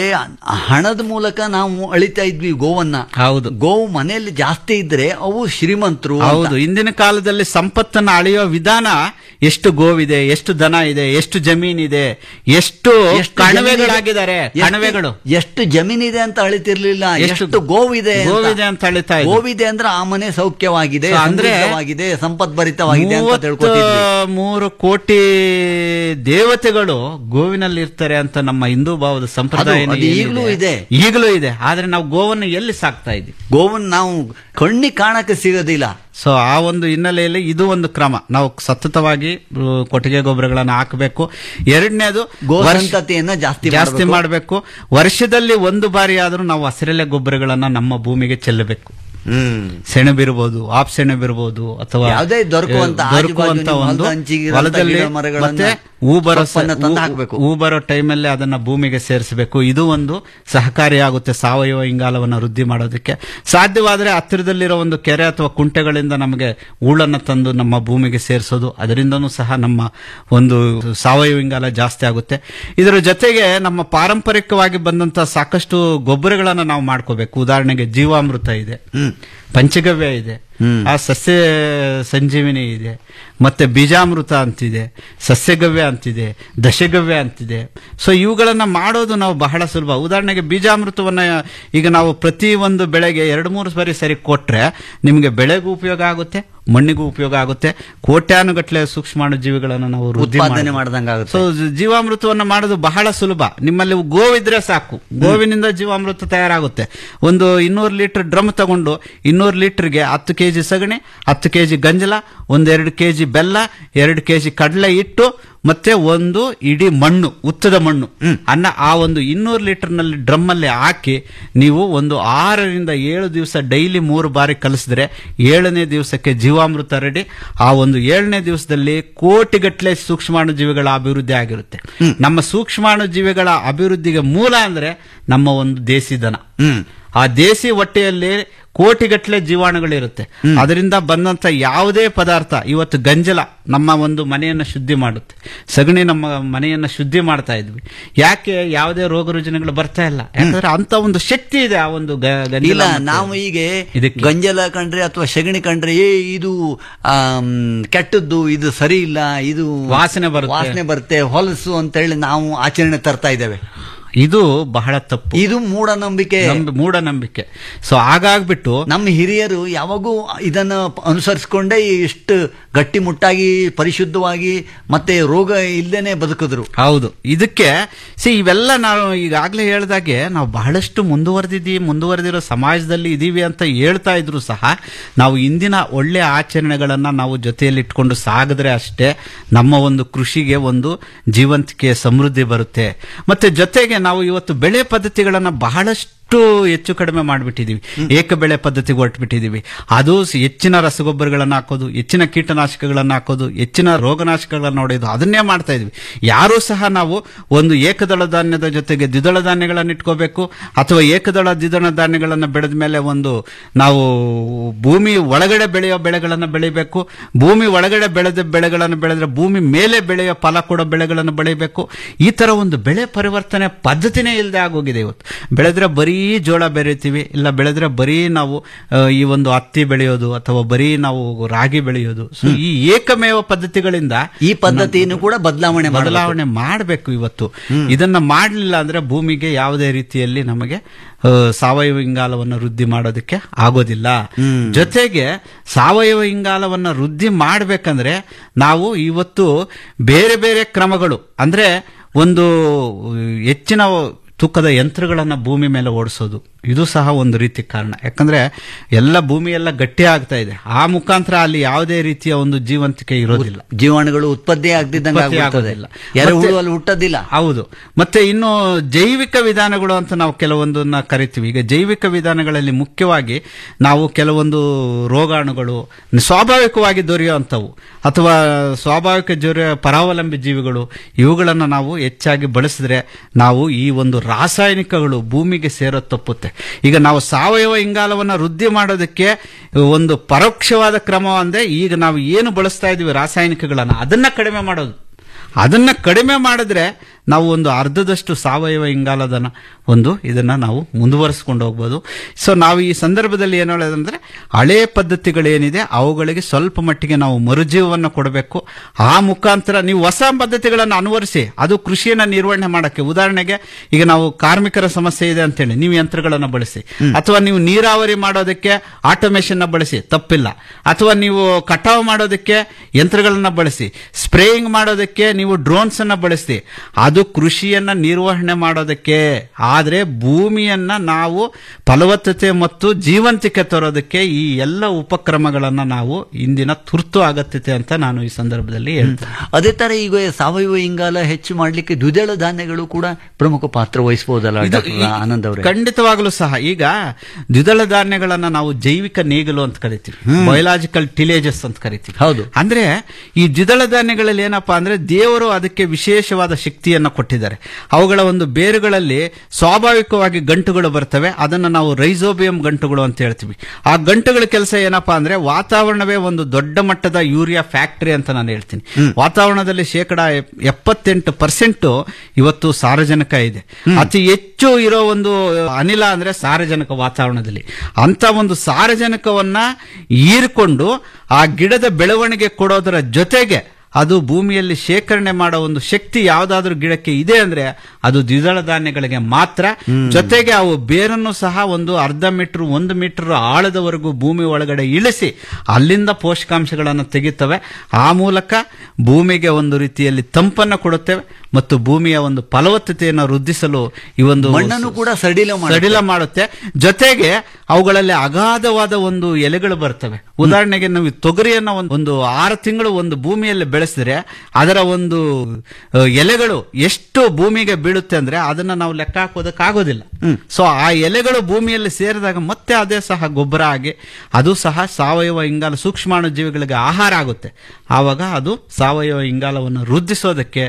ಹಣದ ಮೂಲಕ ನಾವು ಅಳಿತಾ ಇದ್ವಿ ಗೋವನ್ನ ಹೌದು ಗೋವು ಮನೆಯಲ್ಲಿ ಜಾಸ್ತಿ ಇದ್ರೆ ಅವು ಶ್ರೀಮಂತರು ಅಂತ. ಹೌದು ಇಂದಿನ ಕಾಲದಲ್ಲಿ ಸಂಪತ್ತನ್ನು ಅಳೆಯುವ ವಿಧಾನ ಎಷ್ಟು ಗೋವಿದೆ ಎಷ್ಟು ದನ ಇದೆ ಎಷ್ಟು ಜಮೀನಿದೆ ಎಷ್ಟು ಎಷ್ಟು ಕಣವೆಗಳಾಗಿದ್ದಾರೆ ಜಮೀನಿದೆ? ಕಣವೆಗಳು ಎಷ್ಟು- ಎಷ್ಟು ಜಮೀನಿದೆ ಅಂತ ಅಳಿತಿರ್ಲಿಲ್ಲ ಎಷ್ಟು ಎಷ್ಟು ಗೋವಿದೆ ಅಂತ. ಗೋವಿದೆ ಅಂತ ಅಳಿತಾ ಇದ್ರು. ಗೋವಿದೆ ಅಂದ್ರೆ ಆ ಮನೆ ಸೌಖ್ಯವಾಗಿದೆ So, ಅಂದ್ರೆ ಸಮೃದ್ಧವಾಗಿದೆ ಸಂಪದ್ಭರಿತವಾಗಿದೆ ಅಂತ ಮೂವತ್ತ ತಿಳ್ಕೊತಿದ್ವಿ ಮೂರು ಕೋಟಿ ದೇವತೆಗಳು ಗೋವಿನಲ್ಲಿ ಇರ್ತಾರೆ ಅಂತ ನಮ್ಮ ಹಿಂದೂ ಭಾವದ ಸಂಪ್ರದಾಯ ಅದು ಈಗಲೂ ಇದೆ. ಈಗಲೂ ಇದೆ ಆದ್ರೆ ನಾವು ಗೋವನ್ನು ಎಲ್ಲಿ ಸಾಕ್ತಾ ಇದ್ದೀವಿ ಗೋವನ್ನು ನಾವು ಕಣ್ಣಿ ಕಾಣಕ್ಕೆ ಸಿಗೋದಿಲ್ಲ ಸೊ ಆ ಒಂದು ಹಿನ್ನೆಲೆಯಲ್ಲಿ ಇದು ಒಂದು ಕ್ರಮ ನಾವು ಸತತವಾಗಿ ಆ, ಕೊಟ್ಟಿಗೆ ಗೊಬ್ಬರಗಳನ್ನು ಹಾಕಬೇಕು ಎರಡನೇದು ಗೋ ವರ್ಷ- ಸಂತತಿಯನ್ನ ಜಾಸ್ತಿ ಜಾಸ್ತಿ ಮಾಡ್ಬೇಕು. ಮಾಡಬೇಕು ವರ್ಷದಲ್ಲಿ ಒಂದು ಬಾರಿ ಆದ್ರೂ ನಾವು ಹಸಿರೆಲೆ ಗೊಬ್ಬರಗಳನ್ನ ನಮ್ಮ ಭೂಮಿಗೆ ಚೆಲ್ಲಬೇಕು ಹ್ಮ್ ಸೆಣಬಿರ್ಬೋದು ಆಪ್ ಸೆಣಬಿರ್ಬೋದು ಅಥವಾ ಯಾವುದೇ ದೊರಕುವಂತ ಆ, ದೊರಕುವಂತ ಆಜುಬಾಜು ಒಂದು ಹೊಲದ ಅಂಚಿಗಿರೋಂಥ ಹೊಲದಲ್ಲಿ ಗಿಡ ಮರಗಳನ್ನ, ಮತ್ತೆ ಹೂ ಬರೋ ಸ- ಸೊಪ್ಪನ್ನ ತಂದು ಹೂ- ಹಾಕ್ಬೇಕು. ಹೂ ಬರೋ ಟೈಮಲ್ಲಿ ಅದನ್ನ ಭೂಮಿಗೆ ಸೇರಿಸಬೇಕು ಇದು ಒಂದು ಸಹಕಾರಿಯಾಗುತ್ತೆ ಸಾವಯವ ಇಂಗಾಲವನ್ನು ವೃದ್ಧಿ ಮಾಡೋದಕ್ಕೆ ಸಾಧ್ಯವಾದರೆ ಹತ್ತಿರದಲ್ಲಿರೋ ಒಂದು ಕೆರೆ ಅಥವಾ ಕುಂಟೆಗಳಿಂದ ನಮಗೆ ಹೂಳನ್ನು ತಂದು ನಮ್ಮ ಭೂಮಿಗೆ ಸೇರಿಸೋದು ಅದರಿಂದನೂ ಸಹ ನಮ್ಮ ಒಂದು ಸಾವಯವ ಇಂಗಾಲ ಜಾಸ್ತಿ ಆಗುತ್ತೆ ಇದರ ಜೊತೆಗೆ ನಮ್ಮ ಪಾರಂಪರಿಕವಾಗಿ ಬಂದಂತ ಸಾಕಷ್ಟು ಗೊಬ್ಬರಗಳನ್ನು ನಾವು ಮಾಡ್ಕೋಬೇಕು ಉದಾಹರಣೆಗೆ ಜೀವಾಮೃತ ಇದೆ ಪಂಚಗವ್ಯ ಇದೆ ಆ ಸಸ್ಯ ಸಂಜೀವಿನಿ ಇದೆ ಮತ್ತೆ ಬೀಜಾಮೃತ ಅಂತಿದೆ ಸಸ್ಯಗವ್ಯ ಅಂತಿದೆ ದಶಗವ್ಯ ಅಂತಿದೆ ಸೊ ಇವುಗಳನ್ನ ಮಾಡೋದು ನಾವು ಬಹಳ ಸುಲಭ ಉದಾಹರಣೆಗೆ ಬೀಜಾಮೃತವನ್ನ ಈಗ ನಾವು ಪ್ರತಿ ಒಂದು ಬೆಳೆಗೆ ಎರಡು ಮೂರು ಸರಿ ಸರಿ ಕೊಟ್ರೆ ನಿಮಗೆ ಬೆಳೆಗೂ ಉಪಯೋಗ ಆಗುತ್ತೆ ಮಣ್ಣಿಗೂ ಉಪಯೋಗ ಆಗುತ್ತೆ ಕೋಟ್ಯಾನುಗಟ್ಟಲೆ ಸೂಕ್ಷ್ಮಾಣು ಜೀವಿಗಳನ್ನು ನಾವು ವೃದ್ಧಿ ಉತ್ಪಾದನೆ ಮಾಡ್ಬೋದು. ಮಾಡ್ದಂಗಾಗುತ್ತೆ. ಸೊ ಜ- ಜೀವಾಮೃತವನ್ನು ಮಾಡೋದು ಬಹಳ ಸುಲಭ ನಿಮ್ಮಲ್ಲಿ ಗೋವಿದ್ರೆ ಸಾಕು ಗೋವಿನಿಂದ ಜೀವಾಮೃತ ತಯಾರಾಗುತ್ತೆ ಒಂದು ಇನ್ನೂರು ಲೀಟರ್ ಡ್ರಮ್ ತಗೊಂಡು ಇನ್ನೂರು ಲೀಟರ್ಗೆ ಹತ್ತು ಕೆಜಿ ಸಗಣಿ ಹತ್ತು ಕೆಜಿ ಗಂಜಲ ಒಂದೆರಡು ಕೆಜಿ ಬೆಲ್ಲ ಎರಡು ಕೆಜಿ ಕಡಲೆ ಇಟ್ಟು ಮತ್ತೆ ಒಂದು ಇಡೀ ಮಣ್ಣು ಉತ್ತದ ಮಣ್ಣು ಅನ್ನ ಆ ಒಂದು ಇನ್ನೂರು ಲೀಟರ್ ನಲ್ಲಿ ಡ್ರಮ್ ಅಲ್ಲಿ ಹಾಕಿ ನೀವು ಒಂದು ಆರರಿಂದ ಏಳು ದಿವಸ ಡೈಲಿ ಮೂರು ಬಾರಿ ಕಲಿಸಿದ್ರೆ ಏಳನೇ ದಿವಸಕ್ಕೆ ಜೀವಾಮೃತ ರೆಡಿ ಆ ಒಂದು ಏಳನೇ ದಿವಸದಲ್ಲಿ ಕೋಟಿಗಟ್ಟಲೆ ಸೂಕ್ಷ್ಮಾಣು ಜೀವಿಗಳ ಅಭಿವೃದ್ಧಿ ಆಗಿರುತ್ತೆ ನಮ್ಮ ಸೂಕ್ಷ್ಮಾಣು ಜೀವಿಗಳ ಅಭಿವೃದ್ಧಿಗೆ ಮೂಲ ಅಂದ್ರೆ ನಮ್ಮ ಒಂದು ದೇಸಿ ದನ ಆ ದೇಸಿ ಹೊಟ್ಟೆಯಲ್ಲಿ ಕೋಟಿಗಟ್ಟಲೆ ಜೀವಾಣುಗಳಿರುತ್ತೆ ಅದರಿಂದ ಬಂದಂತ ಯಾವುದೇ ಪದಾರ್ಥ ಇವತ್ತು ಗಂಜಲ ನಮ್ಮ ಒಂದು ಮನೆಯನ್ನ ಶುದ್ಧಿ ಮಾಡುತ್ತೆ ಸಗಣಿ ನಮ್ಮ ಮನೆಯನ್ನ ಶುದ್ಧಿ ಮಾಡ್ತಾ ಇದ್ವಿ ಯಾಕೆ ಯಾವುದೇ ರೋಗ ರುಜಿನಗಳು ಬರ್ತಾ ಇಲ್ಲ ಯಾಕಂದ್ರೆ ಅಂತ ಒಂದು ಶಕ್ತಿ ಇದೆ ಆ ಒಂದು ಗ- ಗಂಜಲ ಇಲ್ಲ ಮತ್ತೆ ನಾವು ಈಗ ಇದಕ್ಕೆ. ಗಂಜಲ ಕಂಡ್ರೆ ಅಥವಾ ಸಗಣಿ ಕಂಡ್ರೆ ಏ ಇದು ಆಮ್, ಕೆಟ್ಟದ್ದು ಇದು ಸರಿ ಇಲ್ಲ ಇದು ವಾಸನೆ ಬರುತ್ತೆ. ವಾಸನೆ ಬರುತ್ತೆ ಹೊಲಸು ಅಂತ ಹೇಳಿ ನಾವು ಆಚರಣೆ ತರ್ತಾ ಇದ್ದೇವೆ ಇದು ಬಹಳ ತಪ್ಪು ಇದು ಮೂಢನಂಬಿಕೆ ನಂಬಿ- ಮೂಢನಂಬಿಕೆ ಸೊ ಹಾಗಾಗ್ಬಿಟ್ಟು ನಮ್ಮ ಹಿರಿಯರು ಯಾವಾಗೂ ಇದನ್ನ ಅನುಸರಿಸಿಕೊಂಡೇ ಇಷ್ಟು ಗಟ್ಟಿಮುಟ್ಟಾಗಿ ಪರಿಶುದ್ಧವಾಗಿ ಮತ್ತೆ ರೋಗ ಇಲ್ದೇನೆ ಬದುಕಿದ್ರು ಹೌದು ಇದಕ್ಕೆ ಸಿ ಇವೆಲ್ಲ ನಾವು ಈಗಾಗಲೇ ಹೇಳ್ದಾಗೆ ನಾವು ಬಹಳಷ್ಟು ಮುಂದುವರೆದಿದ್ದೀವಿ ಮುಂದುವರೆದಿರೋ ಸಮಾಜದಲ್ಲಿ ಇದೀವಿ ಅಂತ ಹೇಳ್ತಾ ಇದ್ರು ಸಹ ನಾವು ಇಂದಿನ ಒಳ್ಳೆ ಆಚರಣೆಗಳನ್ನ ನಾವು ಜೊತೆಯಲ್ಲಿ ಇಟ್ಕೊಂಡು ಸಾಗಿದ್ರೆ ಅಷ್ಟೇ ನಮ್ಮ ಒಂದು ಕೃಷಿಗೆ ಒಂದು ಜೀವಂತಿಕೆ ಸಮೃದ್ಧಿ ಬರುತ್ತೆ ಮತ್ತೆ ಜೊತೆಗೆ ನಾವು ಇವತ್ತು ಬೆಳೆ ಪದ್ಧತಿಗಳನ್ನ ಬಹಳಷ್ಟು ಹೆಚ್ಚು ಕಡಿಮೆ ಮಾಡಿಬಿಟ್ಟಿದೀವಿ ಏಕ ಬೆಳೆ ಪದ್ಧತಿಗೆ ಹೊರಟ್ಬಿಟ್ಟಿದೀವಿ ಅದು ಸ- ಹೆಚ್ಚಿನ ರಸಗೊಬ್ಬರಗಳನ್ನ ಹಾಕೋದು ಹೆಚ್ಚಿನ ಕೀಟನಾಶಕಗಳನ್ನ ಹಾಕೋದು ಹೆಚ್ಚಿನ ರೋಗನಾಶಕಗಳನ್ನ ಹೊಡೆಯೋದು ಅದನ್ನೇ ಮಾಡ್ತಾ ಇದೀವಿ ಯಾರೂ ಸಹ ನಾವು ಒಂದು ಏಕದಳ ಧಾನ್ಯದ ಜೊತೆಗೆ ದ್ವಿದಳ ಧಾನ್ಯಗಳನ್ನ ಇಟ್ಕೋಬೇಕು ಅಥವಾ ಏಕದಳ ದ್ವಿದಳ ಧಾನ್ಯಗಳನ್ನ ಬೆಳೆದ ಮೇಲೆ ಒಂದು ನಾವು ಭೂಮಿ ಒಳಗಡೆ ಬೆಳೆಯೋ ಬೆಳೆಗಳನ್ನ ಬೆಳಿಬೇಕು ಭೂಮಿ ಒಳಗಡೆ ಬೆಳೆದ ಬೆಳೆಗಳನ್ನು ಬೆಳೆದ್ರೆ ಭೂಮಿ ಮೇಲೆ ಬೆಳೆಯೋ ಫಲ ಕೊಡೋ ಬೆಳೆಗಳನ್ನು ಬೆಳಿಬೇಕು ಈ ತರ ಒಂದು ಬೆಳೆ ಪರಿವರ್ತನೆ ಪದ್ಧತಿನೇ ಇಲ್ಲದೆ ಆಗೋಗಿದೆ ಇವತ್ತು ಬೆಳೆದ್ರೆ ಬರೀ ಜೋಳ ಬೆರಿತೀವಿ ಇಲ್ಲ ಬೆಳೆದ್ರೆ ಬರೀ ನಾವು ಆ, ಈ ಒಂದು ಹತ್ತಿ ಬೆಳೆಯೋದು ಅಥವಾ ಬರೀ ನಾವು ರಾಗಿ ಬೆಳೆಯೋದು ಸೊ ಈ ಏಕಮೇವ ಪದ್ಧತಿಗಳಿಂದ ಈ ಪದ್ಧತಿಯನ್ನು ಕೂಡ ಬದಲಾವಣೆ ಮಾಡ್ಬೇಕು. ಬದಲಾವಣೆ ಮಾಡಬೇಕು ಇವತ್ತು ಇದನ್ನ ಮಾಡಲಿಲ್ಲ ಅಂದ್ರೆ ಭೂಮಿಗೆ ಯಾವುದೇ ರೀತಿಯಲ್ಲಿ ನಮಗೆ ಆ, ಸಾವಯವ ಇಂಗಾಲವನ್ನು ವೃದ್ಧಿ ಮಾಡೋದಕ್ಕೆ ಆಗೋದಿಲ್ಲ ಜೊತೆಗೆ ಸಾವಯವ ಇಂಗಾಲವನ್ನು ವೃದ್ಧಿ ಮಾಡಬೇಕಂದ್ರೆ ನಾವು ಇವತ್ತು ಬೇರೆ ಬೇರೆ ಕ್ರಮಗಳು ಅಂದ್ರೆ ಒಂದು ಹೆಚ್ಚಿನ ತೂಕದ ಯಂತ್ರಗಳನ್ನ ಭೂಮಿ ಮೇಲೆ ಓಡಿಸೋದು ಇದು ಸಹ ಒಂದು ರೀತಿ ಕಾರಣ ಯಾಕಂದ್ರೆ ಎಲ್ಲ ಭೂಮಿ ಎಲ್ಲ ಗಟ್ಟಿ ಆಗ್ತಾ ಇದೆ ಆ ಮುಖಾಂತರ ಅಲ್ಲಿ ಯಾವುದೇ ರೀತಿಯ ಒಂದು ಜೀವಂತಿಕೆ ಇರೋದಿಲ್ಲ ಜೀವಾಣುಗಳು ಉತ್ಪತ್ತಿ ಆಗ್ತಿದ್ದಂಗೆ ಉತ್ಪತ್ತಿ ಆಗ್ಬಿಡ್ತದೆ. ಆಗೋದಿಲ್ಲ. ಎರೆಹುಳು ಮತ್ತೆ- ಅಲ್ಲಿ ಹುಟ್ಟೋದಿಲ್ಲ ಹೌದು ಮತ್ತೆ ಇನ್ನು ಜೈವಿಕ ವಿಧಾನಗಳು ಅಂತ ನಾವು ಕೆಲವೊಂದನ್ನ ಕರಿತೀವಿ ಈಗ ಜೈವಿಕ ವಿಧಾನಗಳಲ್ಲಿ ಮುಖ್ಯವಾಗಿ ನಾವು ಕೆಲವೊಂದು ರೋಗಾಣುಗಳು ಸ್ವಾಭಾವಿಕವಾಗಿ ದೊರೆಯುವಂಥವು ಅಥವಾ ಸ್ವಾಭಾವಿಕ ದೊರೆಯುವ ಪರಾವಲಂಬಿ ಜೀವಿಗಳು ಇವುಗಳನ್ನು ನಾವು ಹೆಚ್ಚಾಗಿ ಬಳಸಿದ್ರೆ ನಾವು ಈ ಒಂದು ರಾಸಾಯನಿಕಗಳು ಭೂಮಿಗೆ ಸೇರೋ ತಪ್ಪುತ್ತೆ ಈಗ ನಾವು ಸಾವಯವ ಇಂಗಾಲವನ್ನು ವೃದ್ಧಿ ಮಾಡೋದಕ್ಕೆ ಒಂದು ಪರೋಕ್ಷವಾದ ಕ್ರಮ ಅಂದ್ರೆ ಈಗ ನಾವು ಏನು ಬಳಸ್ತಾ ಇದೀವಿ ರಾಸಾಯನಿಕಗಳನ್ನ ಅದನ್ನ ಕಡಿಮೆ ಮಾಡೋದು ಅದನ್ನ ಕಡಿಮೆ ಮಾಡಿದ್ರೆ ನಾವು ಒಂದು ಅರ್ಧದಷ್ಟು ಸಾವಯವ ಇಂಗಾಲದನ ಒಂದು ಇದನ್ನ ನಾವು ಮುಂದುವರಿಸ್ಕೊಂಡು ಹೋಗ್ಬೋದು ಸೊ ನಾವು ಈ ಸಂದರ್ಭದಲ್ಲಿ ಏನು ಹೇಳೋದಂದ್ರೆ ಹಳೆ ಪದ್ಧತಿಗಳೇನಿದೆ ಅವುಗಳಿಗೆ ಸ್ವಲ್ಪ ಮಟ್ಟಿಗೆ ನಾವು ಮರುಜೀವವನ್ನು ಕೊಡಬೇಕು ಆ ಮುಖಾಂತರ ನೀವು ಹೊಸ ಪದ್ಧತಿಗಳನ್ನು ಅನುವರಿಸಿ ಅದು ಕೃಷಿಯನ್ನ ನಿರ್ವಹಣೆ ಮಾಡಕ್ಕೆ ಉದಾಹರಣೆಗೆ ಈಗ ನಾವು ಕಾರ್ಮಿಕರ ಸಮಸ್ಯೆ ಇದೆ ಅಂತೇಳಿ ನೀವು ಯಂತ್ರಗಳನ್ನ ಬಳಸಿ ಅಥವಾ ನೀವು ನೀರಾವರಿ ಮಾಡೋದಕ್ಕೆ ಆಟೋಮೇಷನ್ ನ ಬಳಸಿ ತಪ್ಪಿಲ್ಲ ಅಥವಾ ನೀವು ಕಟಾವು ಮಾಡೋದಕ್ಕೆ ಯಂತ್ರಗಳನ್ನ ಬಳಸಿ ಸ್ಪ್ರೇಯಿಂಗ್ ಮಾಡೋದಕ್ಕೆ ನೀವು ಡ್ರೋನ್ಸ್ ಅನ್ನ ಬಳಸಿ ಅದು ಅದು ಕೃಷಿಯನ್ನ ನಿರ್ವಹಣೆ ಮಾಡೋದಕ್ಕೆ ಆದ್ರೆ ಭೂಮಿಯನ್ನ ನಾವು ಫಲವತ್ತತೆ ಮತ್ತು ಜೀವಂತಿಕೆ ತರೋದಕ್ಕೆ ಈ ಎಲ್ಲ ಉಪಕ್ರಮಗಳನ್ನ ನಾವು ಇಂದಿನ ತುರ್ತು ಅಗತ್ಯತೆ ಅಂತ ನಾನು ಈ ಸಂದರ್ಭದಲ್ಲಿ ಹೇಳ್ತೇನೆ ಅದೇ ತರ ಈಗ ಸಾವಯವ ಇಂಗಾಲ ಹೆಚ್ಚು ಮಾಡ್ಲಿಕ್ಕೆ ದ್ವಿದಳ ಧಾನ್ಯಗಳು ಕೂಡ ಪ್ರಮುಖ ಪಾತ್ರ ವಹಿಸಬಹುದಲ್ಲ ಇದು ಡಾಕ್ಟರ್ ಈ- ಆನಂದ್ ಅವರೇ ಖಂಡಿತವಾಗ್ಲೂ ಸಹ ಈಗ ದ್ವಿದಳ ಧಾನ್ಯಗಳನ್ನ ನಾವು ಜೈವಿಕ ನೇಗಿಲು ಅಂತ ಕರಿತೀವಿ ಬಯೋಲಾಜಿಕಲ್ ಟಿಲೇಜಸ್ ಅಂತ ಕರಿತೀವಿ ಹೌದು ಅಂದ್ರೆ ಈ ದ್ವಿದಳ ಧಾನ್ಯಗಳಲ್ಲಿ ಏನಪ್ಪಾ ಅಂದ್ರೆ ದೇವರು ಅದಕ್ಕೆ ವಿಶೇಷವಾದ ಶಕ್ತಿಯನ್ನ ಕೊಟ್ಟಿದ್ದಾರೆ ಅವುಗಳ ಒಂದು ಬೇರುಗಳಲ್ಲಿ ಸ್ವಾಭಾವಿಕವಾಗಿ ಗಂಟುಗಳು ಬರ್ತವೆ ಅದನ್ನ ನಾವು ರೈಸೋಬಿಯಂ ಗಂಟುಗಳು ಅಂತ ಹೇಳ್ತೀವಿ ಆ ಗಂಟುಗಳ ಕೆಲಸ ಏನಪ್ಪಾ ಅಂದ್ರೆ ವಾತಾವರಣವೇ ಒಂದು ದೊಡ್ಡ ಮಟ್ಟದ ಯೂರಿಯಾ ಫ್ಯಾಕ್ಟರಿ ಅಂತ ನಾನು ಹೇಳ್ತೀನಿ ವಾತಾವರಣದಲ್ಲಿ ಶೇಕಡ ಎಪ್- ಎಪ್ಪತ್ತೆಂಟು ಪರ್ಸೆಂಟ್ ಇವತ್ತು ಸಾರಜನಕ ಇದೆ ಅತಿ ಹೆಚ್ಚು ಇರೋ ಒಂದು ಅನಿಲ ಅಂದ್ರೆ ಸಾರಜನಕ ವಾತಾವರಣದಲ್ಲಿ ಅಂತ ಒಂದು ಸಾರಜನಕವನ್ನ ಹೀರಿಕೊಂಡು ಆ ಗಿಡದ ಬೆಳವಣಿಗೆ ಕೊಡೋದರ ಜೊತೆಗೆ ಅದು ಭೂಮಿಯಲ್ಲಿ ಶೇಖರಣೆ ಮಾಡೋ ಒಂದು ಶಕ್ತಿ ಯಾವ್ದಾದ್ರೂ ಗಿಡಕ್ಕೆ ಇದೆ ಅಂದ್ರೆ ಅದು ದ್ವಿದಳ ಧಾನ್ಯಗಳಿಗೆ ಮಾತ್ರ ಜೊತೆಗೆ ಅವು ಬೇರನ್ನು ಸಹ ಒಂದು ಅರ್ಧ ಮೀಟರ್ ಒಂದು ಮೀಟರ್ ಆಳದವರೆಗೂ ಭೂಮಿ ಒಳಗಡೆ ಇಳಿಸಿ ಅಲ್ಲಿಂದ ಪೋಷಕಾಂಶಗಳನ್ನು ತೆಗಿತವೆ ಆ ಮೂಲಕ ಭೂಮಿಗೆ ಒಂದು ರೀತಿಯಲ್ಲಿ ತಂಪನ್ನು ಕೊಡುತ್ತೇವೆ ಮತ್ತು ಭೂಮಿಯ ಒಂದು ಫಲವತ್ತತೆಯನ್ನು ವೃದ್ಧಿಸಲು ಈ ಒಂದು ಮಣ್ಣನ್ನು ಕೂಡ ಸಡಿಲ ಮಾಡುತ್ತೆ. ಸಡಿಲ ಮಾಡುತ್ತೆ ಜೊತೆಗೆ ಅವುಗಳಲ್ಲಿ ಅಗಾಧವಾದ ಒಂದು ಎಲೆಗಳು ಬರ್ತವೆ ಉದಾಹರಣೆಗೆ ನಾವು ತೊಗರಿಯನ್ನ ಒಂದು ಒಂದು ಆರು ತಿಂಗಳು ಒಂದು ಭೂಮಿಯಲ್ಲಿ ಬೆಳೆಸಿದ್ರೆ ಅದರ ಒಂದು ಅ, ಎಲೆಗಳು ಎಷ್ಟು ಭೂಮಿಗೆ ಬೀಳುತ್ತೆ ಅಂದ್ರೆ ಅದನ್ನ ನಾವು ಲೆಕ್ಕ ಹಾಕೋದಕ್ಕಾಗೋದಿಲ್ಲ ಸೊ ಆ ಎಲೆಗಳು ಭೂಮಿಯಲ್ಲಿ ಸೇರಿದಾಗ ಮತ್ತೆ ಅದೇ ಸಹ ಗೊಬ್ಬರ ಆಗಿ ಅದು ಸಹ ಸಾವಯವ ಇಂಗಾಲ ಸೂಕ್ಷ್ಮಾಣು ಜೀವಿಗಳಿಗೆ ಆಹಾರ ಆಗುತ್ತೆ ಆವಾಗ ಅದು ಸಾವಯವ ಇಂಗಾಲವನ್ನು ವೃದ್ಧಿಸೋದಕ್ಕೆ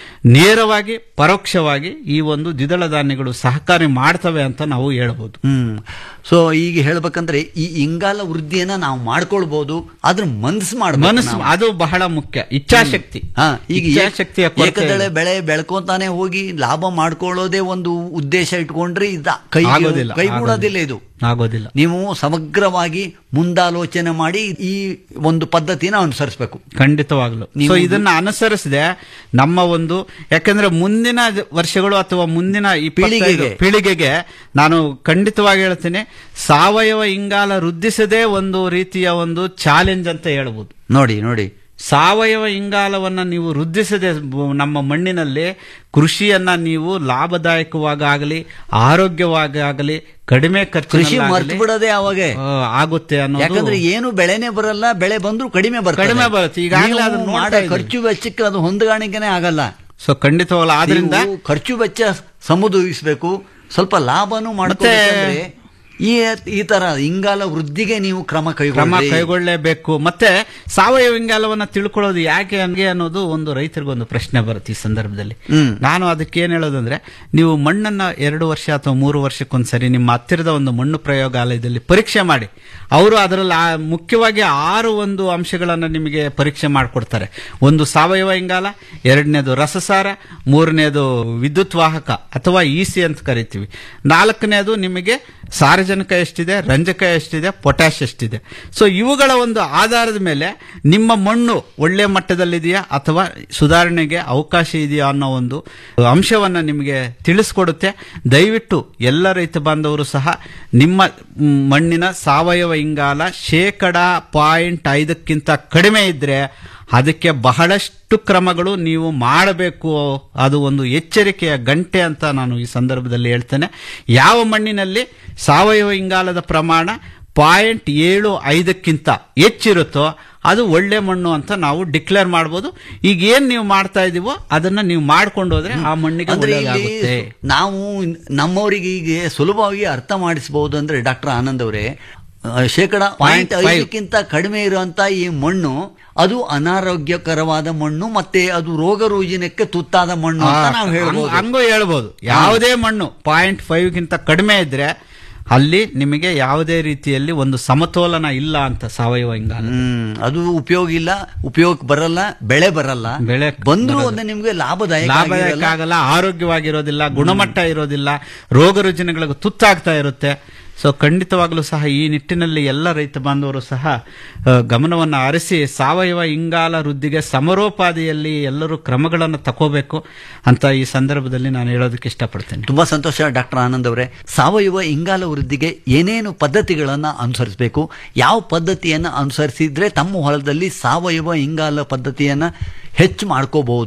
ನೇರವಾಗಿ ಪರೋಕ್ಷವಾಗಿ ಈ ಒಂದು ದ್ವಿದಳ ಧಾನ್ಯಗಳು ಸಹಕಾರಿ ಮಾಡ್ತವೆ ಅಂತ ನಾವು ಹೇಳ್ಬೋದು ಹ್ಮ್ ಸೊ ಈಗ ಹೇಳ್ಬೇಕಂದ್ರೆ ಈ ಇಂಗಾಲ ವೃದ್ಧಿಯನ್ನ ನಾವು ಮಾಡ್ಕೊಳ್ಬಹುದು ಆದ್ರೆ ಮನಸ್ಸು ಮಾಡ್ಬೇಕು ಮನಸ್ಸು ನಾವು. ಅದು ಬಹಳ ಮುಖ್ಯ ಇಚ್ಛಾಶಕ್ತಿ ಹಾ, ಈಗ ಇಚ್ಛಾಶಕ್ತಿಯ ಕೊರತೆ ಏಕದಳೆ ಬೆಳೆ ಬೆಳ್ಕೊಂತಾನೆ ಹೋಗಿ ಲಾಭ ಮಾಡ್ಕೊಳ್ಳೋದೇ ಒಂದು ಉದ್ದೇಶ ಇಟ್ಕೊಂಡ್ರೆ ಇದ ಕೈ ಆಗೋದಿಲ್ಲ, ಕೈಗೂಡೋದಿಲ್ಲ ಇದು ಆಗೋದಿಲ್ಲ ನೀವು ಸಮಗ್ರವಾಗಿ ಮುಂದಾಲೋಚನೆ ಮಾಡಿ ಈ ಒಂದು ಪದ್ಧತಿನ ಅನುಸರಿಸಬೇಕು ಖಂಡಿತವಾಗ್ಲು ನೀವು- ಸೊ ಇದನ್ನ ಅನುಸರಿಸದೆ ನಮ್ಮ ಒಂದು ಯಾಕಂದ್ರೆ ಮುಂದಿನ ವರ್ಷಗಳು ಅಥವಾ ಮುಂದಿನ ಇಪ್ಪತ್ತೈದು ಪೀಳಿಗೆಗೆ. ಪೀಳಿಗೆಗೆ ನಾನು ಖಂಡಿತವಾಗಿ ಹೇಳ್ತೀನಿ ಸಾವಯವ ಇಂಗಾಲ ವೃದ್ಧಿಸದೇ ಒಂದು ರೀತಿಯ ಒಂದು ಚಾಲೆಂಜ್ ಅಂತ ಹೇಳ್ಬೋದು ನೋಡಿ ನೋಡಿ ಸಾವಯವ ಇಂಗಾಲವನ್ನ ನೀವು ವೃದ್ಧಿಸದೆ ಬ- ನಮ್ಮ ಮಣ್ಣಿನಲ್ಲಿ ಕೃಷಿಯನ್ನ ನೀವು ಲಾಭದಾಯಕವಾಗಲಿ ಆರೋಗ್ಯವಾಗಿ ಆಗಲಿ ಕಡಿಮೆ ಕೃಷಿ ಖರ್ಚು ಮರ್ತು ಬಿಡೋದೇ ಅವಾಗ ಆಗುತ್ತೆ ಅನ್ನೋದು ಯಾಕಂದ್ರೆ ಏನು ಬೆಳೆನೇ ಬರಲ್ಲ ಬೆಳೆ ಬಂದ್ರು ಕಡಿಮೆ ಬರ್ತದೆ ಕಡಿಮೆ ಬರುತ್ತೆ. ಈಗಾಗಲೇ ನೀವು ಅದನ್ನ ನೋಡ್ತಾ ಮಾಡೋ ಇದ್ದೀವಿ. ಖರ್ಚು ವೆಚ್ಚಕ್ಕೆ ಅದು ಹೊಂದಾಣಿಕೆನೇ ಆಗಲ್ಲ ಸೊ ಖಂಡಿತವಲ್ಲ ಆದ್ರಿಂದ ನೀವು ಖರ್ಚು ವೆಚ್ಚ ಸಮುದಾಯಿಸಬೇಕು ಸ್ವಲ್ಪ ಲಾಭನೂ ಮಾಡ್ಕೋಬೇಕಂದ್ರೆ ಈ ಈ ತರ ಇಂಗಾಲ ವೃದ್ಧಿಗೆ ನೀವು ಕ್ರಮ ಕ್ರಮ ಕೈಗೊಳ್ಳಿ ಕೈಗೊಳ್ಳಲೇಬೇಕು ಮತ್ತೆ ಸಾವಯವ ಇಂಗಾಲವನ್ನ ತಿಳ್ಕೊಳ್ಳೋದು ಯಾಕೆ ಹಂಗೆ ಅನ್ನೋದು ಒಂದು ರೈತರಿಗೊಂದು ಪ್ರಶ್ನೆ ಬರುತ್ತೆ ಈ ಸಂದರ್ಭದಲ್ಲಿ ಹ್ಮ್. ನಾನು ಅದಕ್ಕೆ ಏನ್ ಹೇಳೋದಂದ್ರೆ ನೀವು ಮಣ್ಣನ್ನ ಎರಡು ವರ್ಷ ಅಥವಾ ಮೂರು ವರ್ಷಕ್ಕೊಂದ್ಸರಿ ನಿಮ್ಮ ಹತ್ತಿರದ ಒಂದು ಮಣ್ಣು ಪ್ರಯೋಗಾಲಯದಲ್ಲಿ ಪರೀಕ್ಷೆ ಮಾಡಿ ಅವರು ಅದರಲ್ಲಿ ಆ- ಮುಖ್ಯವಾಗಿ ಆರು ಒಂದು ಅಂಶಗಳನ್ನ ನಿಮಗೆ ಪರೀಕ್ಷೆ ಮಾಡಿಕೊಡ್ತಾರೆ ಒಂದು ಸಾವಯವ ಇಂಗಾಲ ಎರಡನೇದು ರಸಸಾರ ಮೂರನೇದು ವಿದ್ಯುತ್ ವಾಹಕ ಅಥವಾ ಇಸಿ ಅಂತ ಕರಿತೀವಿ ನಾಲ್ಕನೇದು ನಿಮಗೆ ಸಾರಜನಕ ಎಷ್ಟಿದೆ ರಂಜಕ ಎಷ್ಟಿದೆ ಪೊಟ್ಯಾಶ್ ಎಷ್ಟಿದೆ ಸೊ ಇವುಗಳ ಒಂದು ಆಧಾರದ ಮೇಲೆ ನಿಮ್ಮ ಮಣ್ಣು ಒಳ್ಳೆ ಮಟ್ಟದಲ್ಲಿದೆಯಾ ಅಥವಾ ಸುಧಾರಣೆಗೆ ಅವಕಾಶ ಇದೆಯಾ ಅನ್ನೋ ಒಂದು ಅಂಶವನ್ನ ನಿಮಗೆ ತಿಳಿಸ್ಕೊಡುತ್ತೆ ದಯವಿಟ್ಟು ಎಲ್ಲ ರೈತ ಬಾಂಧವರು ಸಹ ನಿಮ್ಮ ಮ್, ಮಣ್ಣಿನ ಸಾವಯವ ಇಂಗಾಲ ಶೇಕಡ ಪಾಯಿಂಟ್ ಐದಕ್ಕಿಂತ ಕಡಿಮೆ ಇದ್ರೆ ಅದಕ್ಕೆ ಬಹಳಷ್ಟು ಕ್ರಮಗಳು ನೀವು ಮಾಡಬೇಕು ಅದು ಒಂದು ಎಚ್ಚರಿಕೆಯ ಗಂಟೆ ಅಂತ ನಾನು ಈ ಸಂದರ್ಭದಲ್ಲಿ ಹೇಳ್ತೇನೆ ಯಾವ ಮಣ್ಣಿನಲ್ಲಿ ಸಾವಯವ ಇಂಗಾಲದ ಪ್ರಮಾಣ ಪಾಯಿಂಟ್ ಏಳು ಐದಕ್ಕಿಂತ ಹೆಚ್ಚಿರುತ್ತೋ ಅದು ಒಳ್ಳೆ ಮಣ್ಣು ಅಂತ ನಾವು ಡಿಕ್ಲೇರ್ ಮಾಡ್ಬೋದು ಈಗ ಏನ್ ನೀವು ಮಾಡ್ತಾ ಇದೀವೋ ಅದನ್ನ ನೀವು ಮಾಡ್ಕೊಂಡು ಹೋದ್ರೆ ಆ ಮಣ್ಣಿಗೆ ಅಂದ್ರೆ ಇಲ್ಲಿ ಒಳ್ಳೆಯದಾಗುತ್ತೆ ನಾವು ನಮ್ಮವರಿಗೆ ಈಗ ಸುಲಭವಾಗಿ ಅರ್ಥ ಮಾಡಿಸಬಹುದು ಅಂದ್ರೆ ಡಾಕ್ಟರ್ ಆನಂದ್ ಅವರೇ ಆ, ಶೇಕಡ ಪಾಯಿಂಟ್ five. ಐದಕ್ಕಿಂತ ಕಡಿಮೆ ಇರುವಂತ ಈ ಮಣ್ಣು ಅದು ಅನಾರೋಗ್ಯಕರವಾದ ಮಣ್ಣು ಮತ್ತೆ ಅದು ರೋಗ ರುಜಿನಕ್ಕೆ ತುತ್ತಾದ ಮಣ್ಣು ಅಂತ ನಾವು ಹೇಳ್ಬೋದು ಹಂಗ್- ಹಂಗೂ ಹೇಳ್ಬೋದು ಯಾವುದೇ ಮಣ್ಣು ಪಾಯಿಂಟ್ ಫೈವ್ ಗಿಂತ ಕಡಿಮೆ ಇದ್ರೆ ಅಲ್ಲಿ ನಿಮಗೆ ಯಾವುದೇ ರೀತಿಯಲ್ಲಿ ಒಂದು ಸಮತೋಲನ ಇಲ್ಲ ಅಂತ ಸಾವಯವ ಇಂಗಾಲ ಹ್ಮ್ ಅದು ಉಪಯೋಗ ಇಲ್ಲ ಉಪಯೋಗ ಬರಲ್ಲ ಬೆಳೆ ಬರಲ್ಲ ಬೆಳೆ ಬಂದ್ರು ಬರಲ್ಲ. ಅದು ನಿಮ್ಗೆ ಲಾಭದಾಯಕ ಲಾಭದಾಯಕ ಆಗಿರಲ್ಲ. ಆಗಲ್ಲ ಆರೋಗ್ಯವಾಗಿರೋದಿಲ್ಲ ಗುಣಮಟ್ಟ ಇರೋದಿಲ್ಲ ರೋಗ ರುಜಿನಗಳಿಗೆ ತುತ್ತಾಗ್ತಾ ಇರುತ್ತೆ ಸೊ ಖಂಡಿತವಾಗ್ಲೂ ಸಹ ಈ ನಿಟ್ಟಿನಲ್ಲಿ ಎಲ್ಲ ರೈತ ಬಾಂಧವರು ಸಹ ಆ, ಗಮನವನ್ನು ಹರಿಸಿ ಸಾವಯವ ಇಂಗಾಲ ವೃದ್ಧಿಗೆ ಸಮರೋಪಾದಿಯಲ್ಲಿ ಎಲ್ಲರೂ ಕ್ರಮಗಳನ್ನು ತಕೋಬೇಕು ಅಂತ ಈ ಸಂದರ್ಭದಲ್ಲಿ ನಾನು ಹೇಳೋದಕ್ಕೆ ಇಷ್ಟಪಡ್ತೇನೆ ತುಂಬಾ ಸಂತೋಷ ಡಾಕ್ಟರ್ ಆನಂದ್ ಅವರೇ ಸಾವಯವ ಇಂಗಾಲ ವೃದ್ಧಿಗೆ ಏನೇನು ಪದ್ಧತಿಗಳನ್ನ ಅನುಸರಿಸಬೇಕು ಯಾವ ಪದ್ಧತಿಯನ್ನ ಅನುಸರಿಸಿದ್ರೆ ತಮ್ಮ ಹೊಲದಲ್ಲಿ ಸಾವಯವ ಇಂಗಾಲ ಪದ್ಧತಿಯನ್ನ ಹೆಚ್ಚು ಮಾಡ್ಕೋಬಹುದು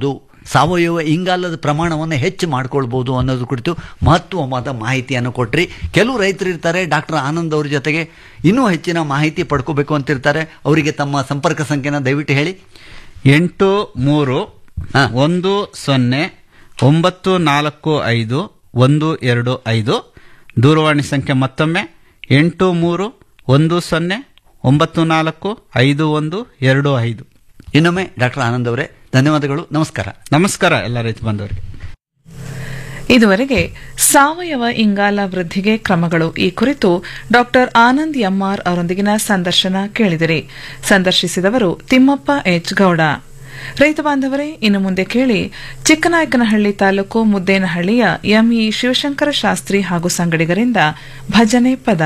ಸಾವಯವ ಇಂಗಾಲದ ಪ್ರಮಾಣವನ್ನು ಹೆಚ್ಚು ಮಾಡ್ಕೊಳ್ಬೋದು ಅನ್ನೋದ್ರ ಕುರಿತು ಮಹತ್ವವಾದ ಮಾಹಿತಿಯನ್ನು ಕೊಟ್ರಿ ಕೆಲವು ರೈತರು ಇರ್ತಾರೆ ಡಾಕ್ಟರ್ ಆನಂದ್ ಅವ್ರ ಜೊತೆಗೆ ಇನ್ನೂ ಹೆಚ್ಚಿನ ಮಾಹಿತಿ ಪಡ್ಕೋಬೇಕು ಅಂತಿರ್ತಾರೆ ಅವರಿಗೆ ತಮ್ಮ ಸಂಪರ್ಕ ಸಂಖ್ಯೆನ ದಯವಿಟ್ಟು ಹೇಳಿ ಎಂಟು ಮೂರು ಒಂದು ಸೊನ್ನೆ ಒಂಬತ್ತು ನಾಲ್ಕು ಐದು ಒಂದು ಎರಡು ಐದು ದೂರವಾಣಿ ಸಂಖ್ಯೆ ಮತ್ತೊಮ್ಮೆ ಎಂಟು ಮೂರು ಒಂದು ಸೊನ್ನೆ ಒಂಬತ್ತು ನಾಲ್ಕು ಐದು ಒಂದು ಎರಡು ಐದು ಇನ್ನೊಮ್ಮೆ ಡಾಕ್ಟರ್ ಆನಂದ್ ಅವರೇ ಧನ್ಯವಾದಗಳು ನಮಸ್ಕಾರ ನಮಸ್ಕಾರ ಎಲ್ಲ ರೈತ ಬಾಂಧವರಿಗೆ ಇದುವರೆಗೆ ಸಾವಯವ ಇಂಗಾಲ ವೃದ್ಧಿಗೆ ಕ್ರಮಗಳು ಈ ಕುರಿತು ಡಾಕ್ಟರ್ ಆನಂದ್ ಎಂಆರ್ ಅವರೊಂದಿಗಿನ ಸಂದರ್ಶನ ಕೇಳಿದಿರಿ ಸಂದರ್ಶಿಸಿದವರು ತಿಮ್ಮಪ್ಪ ಎಚ್ ಗೌಡ ರೈತ ಬಾಂಧವರೇ ಇನ್ನು ಮುಂದೆ ಕೇಳಿ ಚಿಕ್ಕನಾಯಕನಹಳ್ಳಿ ತಾಲೂಕು ಮುದ್ದೇನಹಳ್ಳಿಯ ಎಂಇ ಶಿವಶಂಕರ ಶಾಸ್ತ್ರಿ ಹಾಗೂ ಸಂಗಡಿಗರಿಂದ ಭಜನೆ ಪದ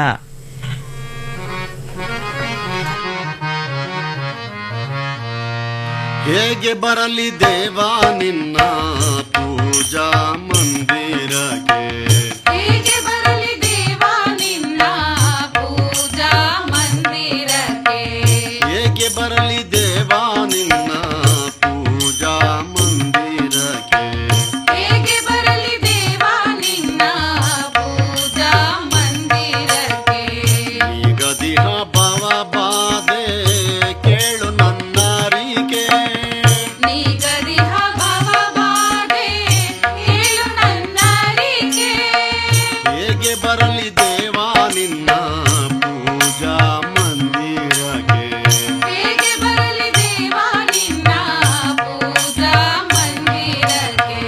ಹೇಗೆ ಬರಲಿ ದೇವಾ ನಿನ್ನ ಪೂಜಾ ಮಂದಿರಕ್ಕೆ ಹೇಗೆ ಬರಲಿ ದೇವಾ ನಿನ್ನ ಪೂಜಾ ಮಂದಿರಕ್ಕೆ ಹೇಗೆ ಬರಲಿ ದೇವಾ ನಿನ್ನ ಪೂಜಾ ಮಂದಿರಕ್ಕೆ ಹೇಗೆ ಬರಲಿ ದೇವಾ ನಿನ್ನ ಪೂಜಾ ಮಂದಿರಕ್ಕೆ ನಿಗದಿಹ ಭವ ಬಾಧೆ ಕೇಳು ನನ್ನರಿಗೆ ನಿಗದಿಹ ಭವ ಬಾಧೆ ಹೇಳು ನನ್ನರಿಗೆ ಹೇಗೆ ಬರಲಿ ದೇವಾ ನಿನ್ನ ಪೂಜಾ ಮಂದಿರಕ್ಕೆ ಹೇಗೆ ಬರಲಿ ದೇವಾ ನಿನ್ನ ಪೂಜಾ ಮಂದಿರಕ್ಕೆ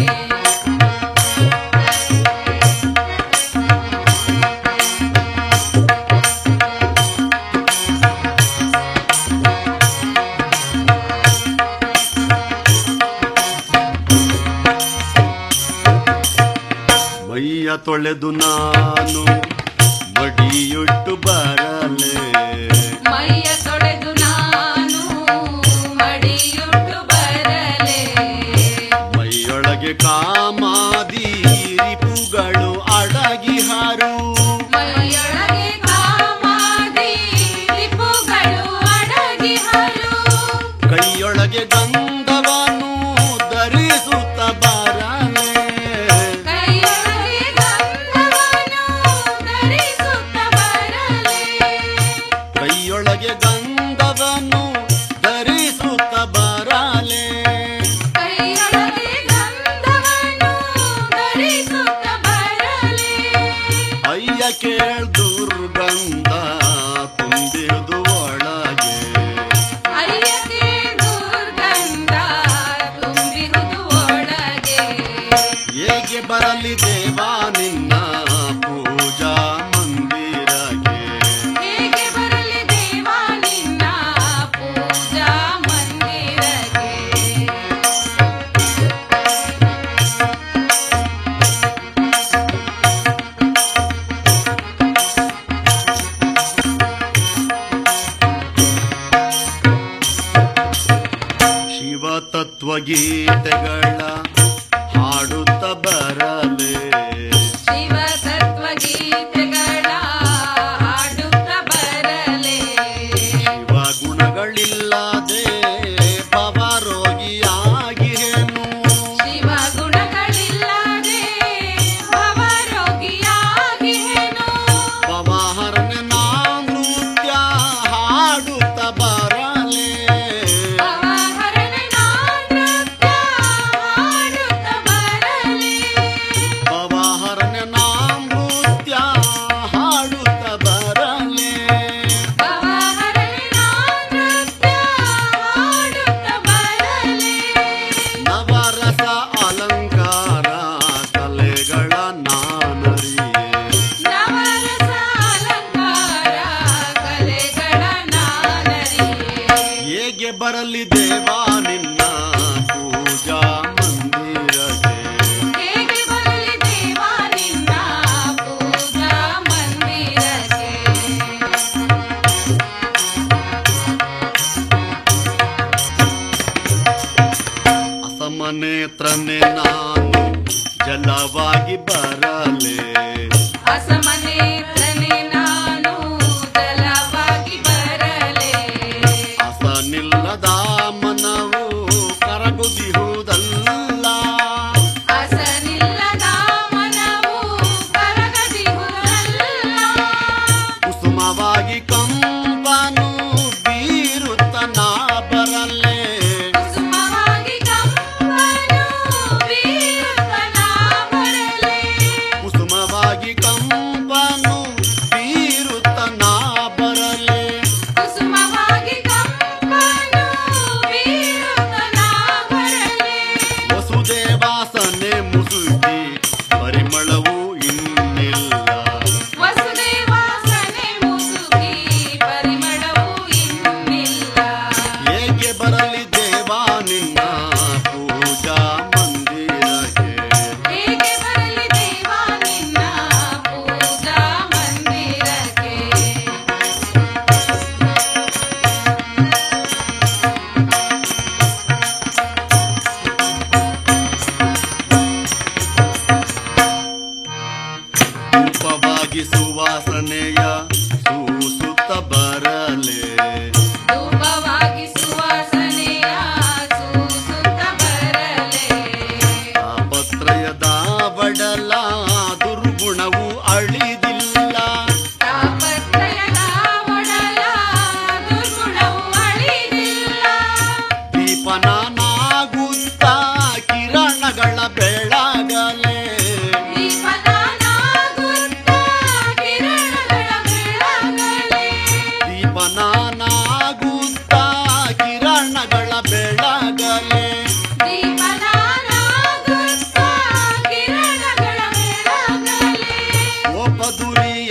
ಮೈಯ ತೊಳೆದು ನಾನು ಮಡಿಯುಟ್ಟು ಬರಲೆ ಮೈಯ ತೊಳೆದು ನಾನು ಮಡಿಯುಟ್ಟು ಬರಲೆ ಮೈಯೊಳಗೆ ಕಾಮಾದಿ ರಿಪುಗಳು ಅಡಗಿಹರು ಮೈಯೊಳಗೆ ಕಾಮಾದಿ ರಿಪುಗಳು ಅಡಗಿಹರು ಕೈಯೊಳಗೆ ಗಂಧವನ್ನು ಧರಿಸುತ್ತ ಬರಲೆ ಕೈಯೊಳಗೆ ಗಂಧವನ್ನು ಧರಿಸುತ್ತ ಬರಲೆ ಕೈಯೊಳಗೆ ಗಂಧವನ್ನು ಧರಿಸುತ್ತ ಬರಲೆ ಕೈಯೊಳಗೆ ಗಂಧವನ್ನು ಧರಿಸುತ್ತ ಬರಲೆ ಅಯ್ಯ ಕೇಳ್ ದುರ್ಗಂಧ ತುಂಬಿರುದು ಒಳಗೆ ಅಯ್ಯಕ್ಕೆ ದುರ್ಗಂಧ ತುಂಬಿರುವುದು ಒಳಗೆ ಹೇಗೆ ಬರಲಿ ದೇವಾ ನಿನ್ನ ಪೂಜಾ ಮಂದಿರಕ್ಕೆ ಹೇಗೆ ಬರಲಿ ದೇವಾ ನಿನ್ನ ಪೂಜಾ ಮಂದಿರಕ್ಕೆ ಶಿವ ತತ್ವಗೀತೆಗಳ ಹಾಡುತ್ತ ಬರಲೆ ಶಿವ ತತ್ವಗೀತೆಗಳ ಹಾಡುತ್ತ ಬರಲೆ ಶಿವ ಗುಣಗಳಿಲ್ಲದೆ ಭವರೋಗಿಯಾಗಿಹೇನು ಶಿವ ಗುಣಗಳಿಲ್ಲದೆ ಭವರೋಗಿಯಾಗಿಹೇನು ಪವಹರನ ನೃತ್ಯ ಹಾಡುತ್ತ ಬರಲೆ ಪವಹರನ ನೃತ್ಯ ಹಾಡುತ್ತ ಬರಲೆ ಪವಹರನ ನೃತ್ಯ ಹಾಡುತ್ತ ಬರಲೆ ಪವಹರನ ನೃತ್ಯ ಹಾಡುತ್ತ ಬರಲೆ ನವರಸ ಅಲಂಕಾರ ಕಲೆಗಳ ನಾನರಿಯೇ ನವರಸ ಅಲಂಕಾರ ಕಲೆಗಳ ನಾನರಿಯೇ ಹೇಗೆ ಬರಲಿ ದೇವಾ ನಿನ್ನ ಪೂಜಾ ಮಂದಿರಕ್ಕೆ ಹೇಗೆ ಬರಲಿ ದೇವಾ ನಿನ್ನ ಪೂಜಾ ಮಂದಿರಕ್ಕೆ ಅಸಮನೇತ್ರನೆ ನಾನು ಜಲವಾಗಿ ಬರಲೆ ಅಸಮನೇತ್ರನೆ ನಾನು ಜಲವಾಗಿ ಬರಲೆ ಅಸನಿಲ್ಲದ ಮನವು ಕರಗುದಿಹುದಲ್ಲ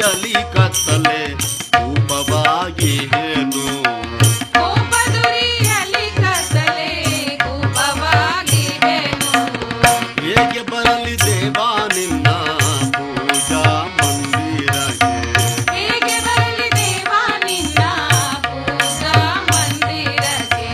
ಕೋಪದುರಿಯಲಿ ಕತ್ತಲೆ ರೂಪವಾಗಿ ಏನು ಕೋಪದುರಿಯಲಿ ಕತ್ತಲೆ ಕೋಪವಾಗಿದೆನು ಹೇಗೆ ಬರಲಿ ದೇವಾ ನಿನ್ನ ಪೂಜಾ ಮಂದಿರಕ್ಕೆ ಹೇಗೆ ಬರಲಿ ದೇವಾ ನಿನ್ನ ಪೂಜಾ ಮಂದಿರಕ್ಕೆ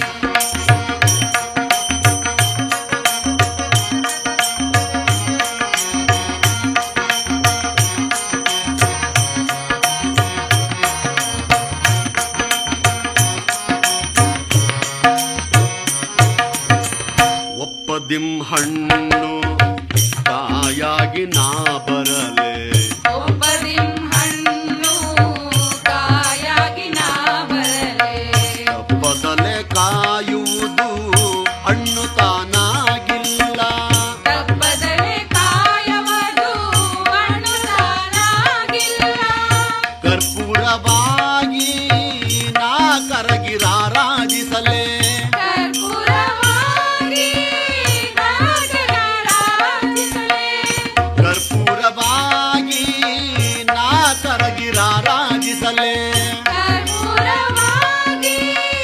ಒಪ್ಪದಿಂ ಹಣ್ಣು ಕಾಯಾಗಿ ನಾ ಬರಲೆ ಒಬ್ಬದಿಂ ಹಣ್ಣು ಕಾಯಾಗಿ ನಾ ಬರಲೆ ತಪ್ಪದಲೆ ಕಾಯುವುದು ಹಣ್ಣು ತಾನಾಗಿಲ್ಲ ತಪ್ಪದಲೆ ಕಾಯವದು ಹಣ್ಣು ತಾನಾಗಿಲ್ಲ ಕರ್ಪೂರವಾಗಿ ನಾ ಕರಗಿರಾರಾಜಿಸಲೇ ಕರ್ಪೂರವಾಗಿ ನಾಗರಾರಾಧಿಸಲೆ ಕರ್ಪೂರವಾಗಿ ನಾ ಕರಗಿರಾರಾಜಿಸಲೇ ಕರ್ಪೂರವಾಗಿ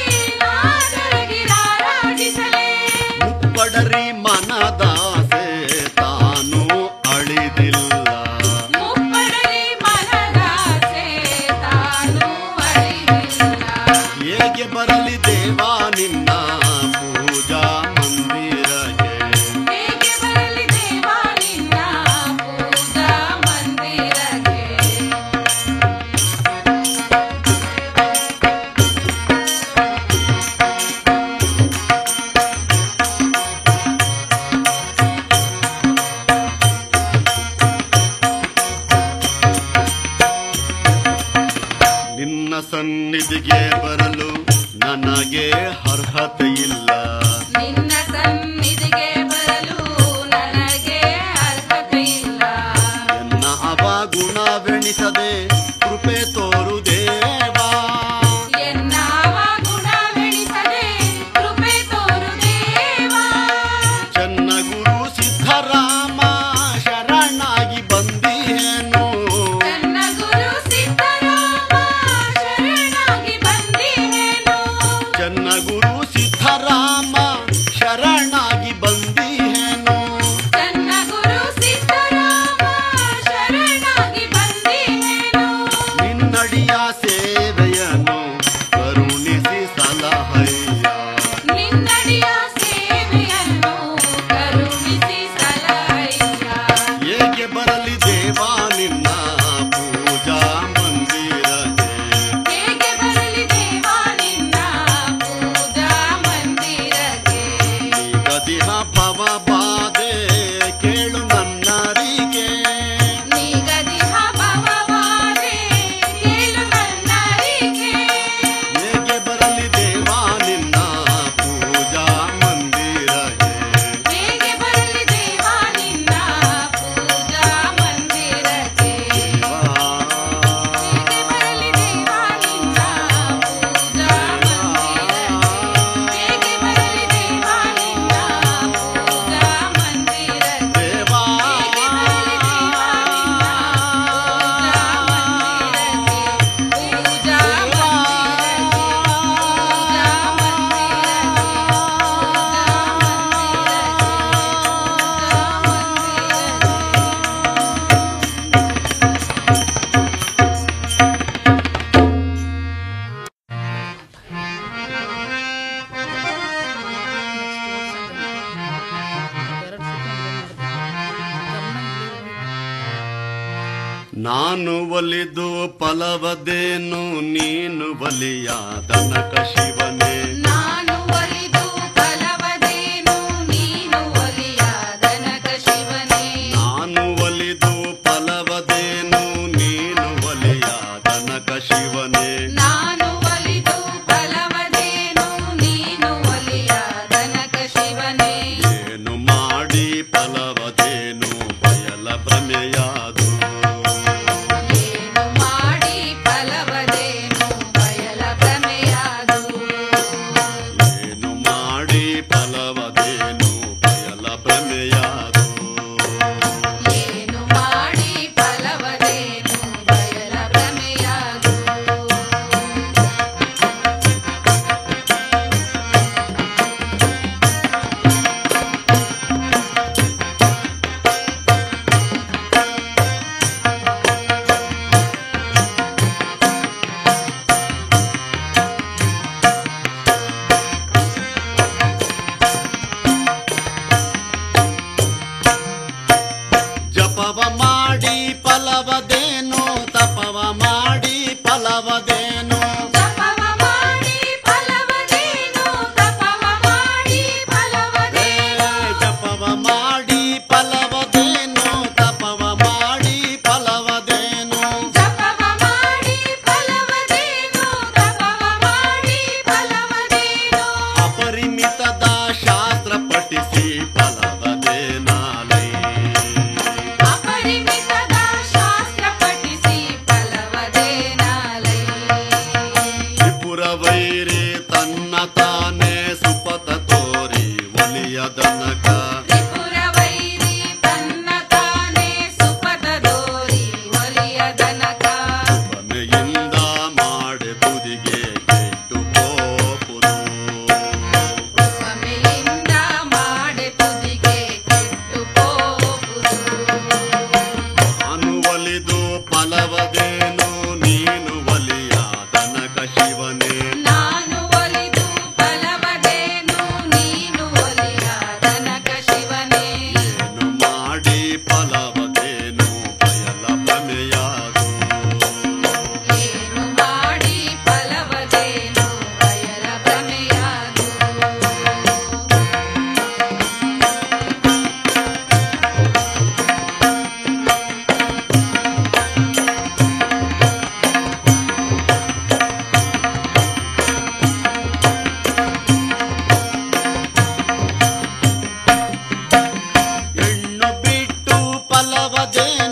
ನಾಗರಾರಾಧಿಸಲೆ ಮುಪ್ಪಡರಿ ಮನದಾಸೆ ತಾನು ಅಳಿದಿಲ್ಲ ಮುಪ್ಪಡಲಿ ಮನದಾಸೆ ತಾನು ಅಳಿದಿಲ್ಲ ಹೇಗೆ ಬರಲಿ ದೇವಾ ನಿನ್ನ ಪೂಜಾ ಮಂದಿರಕ್ಕೆ ಹೇಗೆ ಬರಲಿ ದೇವಾ ನಿನ್ನ ಪೂಜಾ ಮಂದಿರಕ್ಕೆ ನಿನ್ನ ಸನ್ನಿಧಿಗೆ ಬರಲು ನನಗೆ ಅರ್ಹತೆ ಇಲ್ಲ ನಿನ್ನ ಸನ್ನಿಧಿಗೆ ಬರಲು ನನಗೆ ಅರ್ಹತೆ ಇಲ್ಲ ಎನ್ನ ಅವಗುಣವೆಣಿಸದೆ ಕೃಪೆ ತೋರು ದೇವಾ ಎನ್ನಾವ ಗುಣವೆಣಿಸದೆ ಕೃಪೆ ತೋರು ದೇವಾ ಚೆನ್ನ ಗುರು ಸಿದ್ಧರಾಮ ಶರಣಾಗಿ ಬಂದಿಯೇನು ನನ್ನ ಗುರು ಸಿದ್ಧರಾಮ ಶರಣಾಗಿ ಬಂದಿಹೇನು ಚೆನ್ನ ಗುರು ಸಿದ್ಧರಾಮ ಶರಣಾಗಿ ಬಂದಿಯೇನು ನನ್ನ ಗುರು ಸಿದ್ಧರಾಮ ಶರಣಾಗಿ ಬಂದಿಹೇನು ನಿನ್ನಡಿಯ ಸೇವೆಯನ್ನು ಕರುಣಿಸಿ ಸಲಹಯ್ಯ ನಿನ್ನಡಿಯ ಸೇವೆಯನ್ನು ಕರುಣಿಸಿ ಸಲಹಯ್ಯ ಹೇಗೆ ಬರಲಿ ದೇವಾ ನಿನ್ನ ಪೂಜಾ ಮಂದಿರಕ್ಕೆ ಹೇಗೆ ಬರಲಿ ದೇವಾ ನಿನ್ನ ಪೂಜಾ ಮಂದಿರಕ್ಕೆ ಗದಿಹ ಭವ ಬಾಧೆ ಕೇಳು ನನ್ನರಿಗೆ ನಿಗದಿಹ ಭವಬಾಧೆ ಕೇಳು ನನ್ನರಿಗೆ ಹೇಗೆ ಬರಲಿ ದೇವಾ ನಿನ್ನ ಪೂಜಾ ಮಂದಿರಕ್ಕೆ ಹೇಗೆ ಬರಲಿ ದೇವಾ ನಿನ್ನ ಪೂಜಾ ಮಂದಿರಕ್ಕೆ ಹೇಗೆ ಬರಲಿ ದೇವಾ ನಿನ್ನ ಪೂಜಾ ಮಂದಿರಕ್ಕೆ ಹೇಗೆ ಬರಲಿ ದೇವಾ ನಿನ್ನ ಪೂಜಾ ಮಂದಿರಕ್ಕೆ ದೇವಾ ಪೂಜಾ ನಾನು ಒಲಿದು ಫಲವದೇನು ನೀನು ಬಲಿಯಾದನಕ ಶಿವನೇ ನಾನು ಒಲಿದು ಫಲವದೇನು ನೀನು ಒಲಿಯಾದನಕ ಶಿವನೇ ನಾನು ಒಲಿದು ಫಲವದೇನು ನೀನು ಬಲಿಯಾದನಕ ಶಿವನೇ ನಾನು ಒಲಿದು ಫಲವದೇನು ನೀನು ಒಲಿಯಾದನಕ ಶಿವನೇ ಏನು ಮಾಡಿ ಫಲವದೇನು ಬಯಲ ಭ್ರಮೆಯಾದು ಏನು ಮಾಡಿ ಫಲವದೇನು ಬಯಲ ಭ್ರಮೆಯಾದು ಏನು ಮಾಡಿ ಫಲವದೇನು ಬಯಲ ಭ್ರಮೆಯಾದು ಏನು ಮಾಡಿ ಫಲವದೇನು ಬಯಲ ತಪವ ಮಾಡಿ ಫಲವದೇನು ತಪವ ಮಾಡಿ ಫಲವದೇನು ತಪವ ಮಾಡಿ ಫಲವದೇನು ತಪವ ಮಾಡಿ ಫಲವದೇನು ಜಪವ ಮಾಡಿ ಫಲವದೇನು ತಪವ ಮಾಡಿ ಫಲವದೇನು ತಪವ ಮಾಡಿ ಫಲವದೇನು ತಪವ ಮಾಡಿ ಫಲವದೇನು ಅಪರಿಮಿತದ ಶಾಸ್ತ್ರ ಪಠಿಸಿ ಫಲವದೇನಾಲೈ ಅಪರಿಮಿತದ ಶಾಸ್ತ್ರ ಪಠಿಸಿ ಫಲವದೇನಾಲೈ ತ್ರಿಪುರ ವೈರಿ ತನ್ನ ತಾನೇ ಸುಪಥ ತೋರಿ ಒಲಿಯದನಕ ತ್ರಿಪುರ ವೈರಿ ತನ್ನ ತಾನೇ ಸುಪಥ ದೋರಿ ಒಲಿಯ ದನಕ ಮನೆಯಿಂದ ಮಾಡೆ ತುದಿಗೆ ಕೆಟ್ಟು ಹೋಗುವುದು ಕಮೆಯಿಂದ ಮಾಡೆ ತುದಿಗೆ ಕೆಟ್ಟು ಹೋಗುವುದು ನಾನು ಒಲಿದು ಫಲವದೇನು ನೀನು ಒಲಿಯಾದನಕ ಶಿವನೇ ನಾನು ಒಲಿದು ಫಲವದೇನು ನೀನು ಒಲಿಯ ದನಕ ಶಿವನೇ ಏನು ಮಾಡಿ ಫಲವದೇನು ಬಯಲ ಭ್ರಮೆಯಾದು ಏನು ಮಾಡಿ ಫಲವದೇನು ಬಯಲ ಭ್ರಮೆಯಾದು ಹೆಣ್ಣು ಬಿಟ್ಟು ಫಲವದೇನು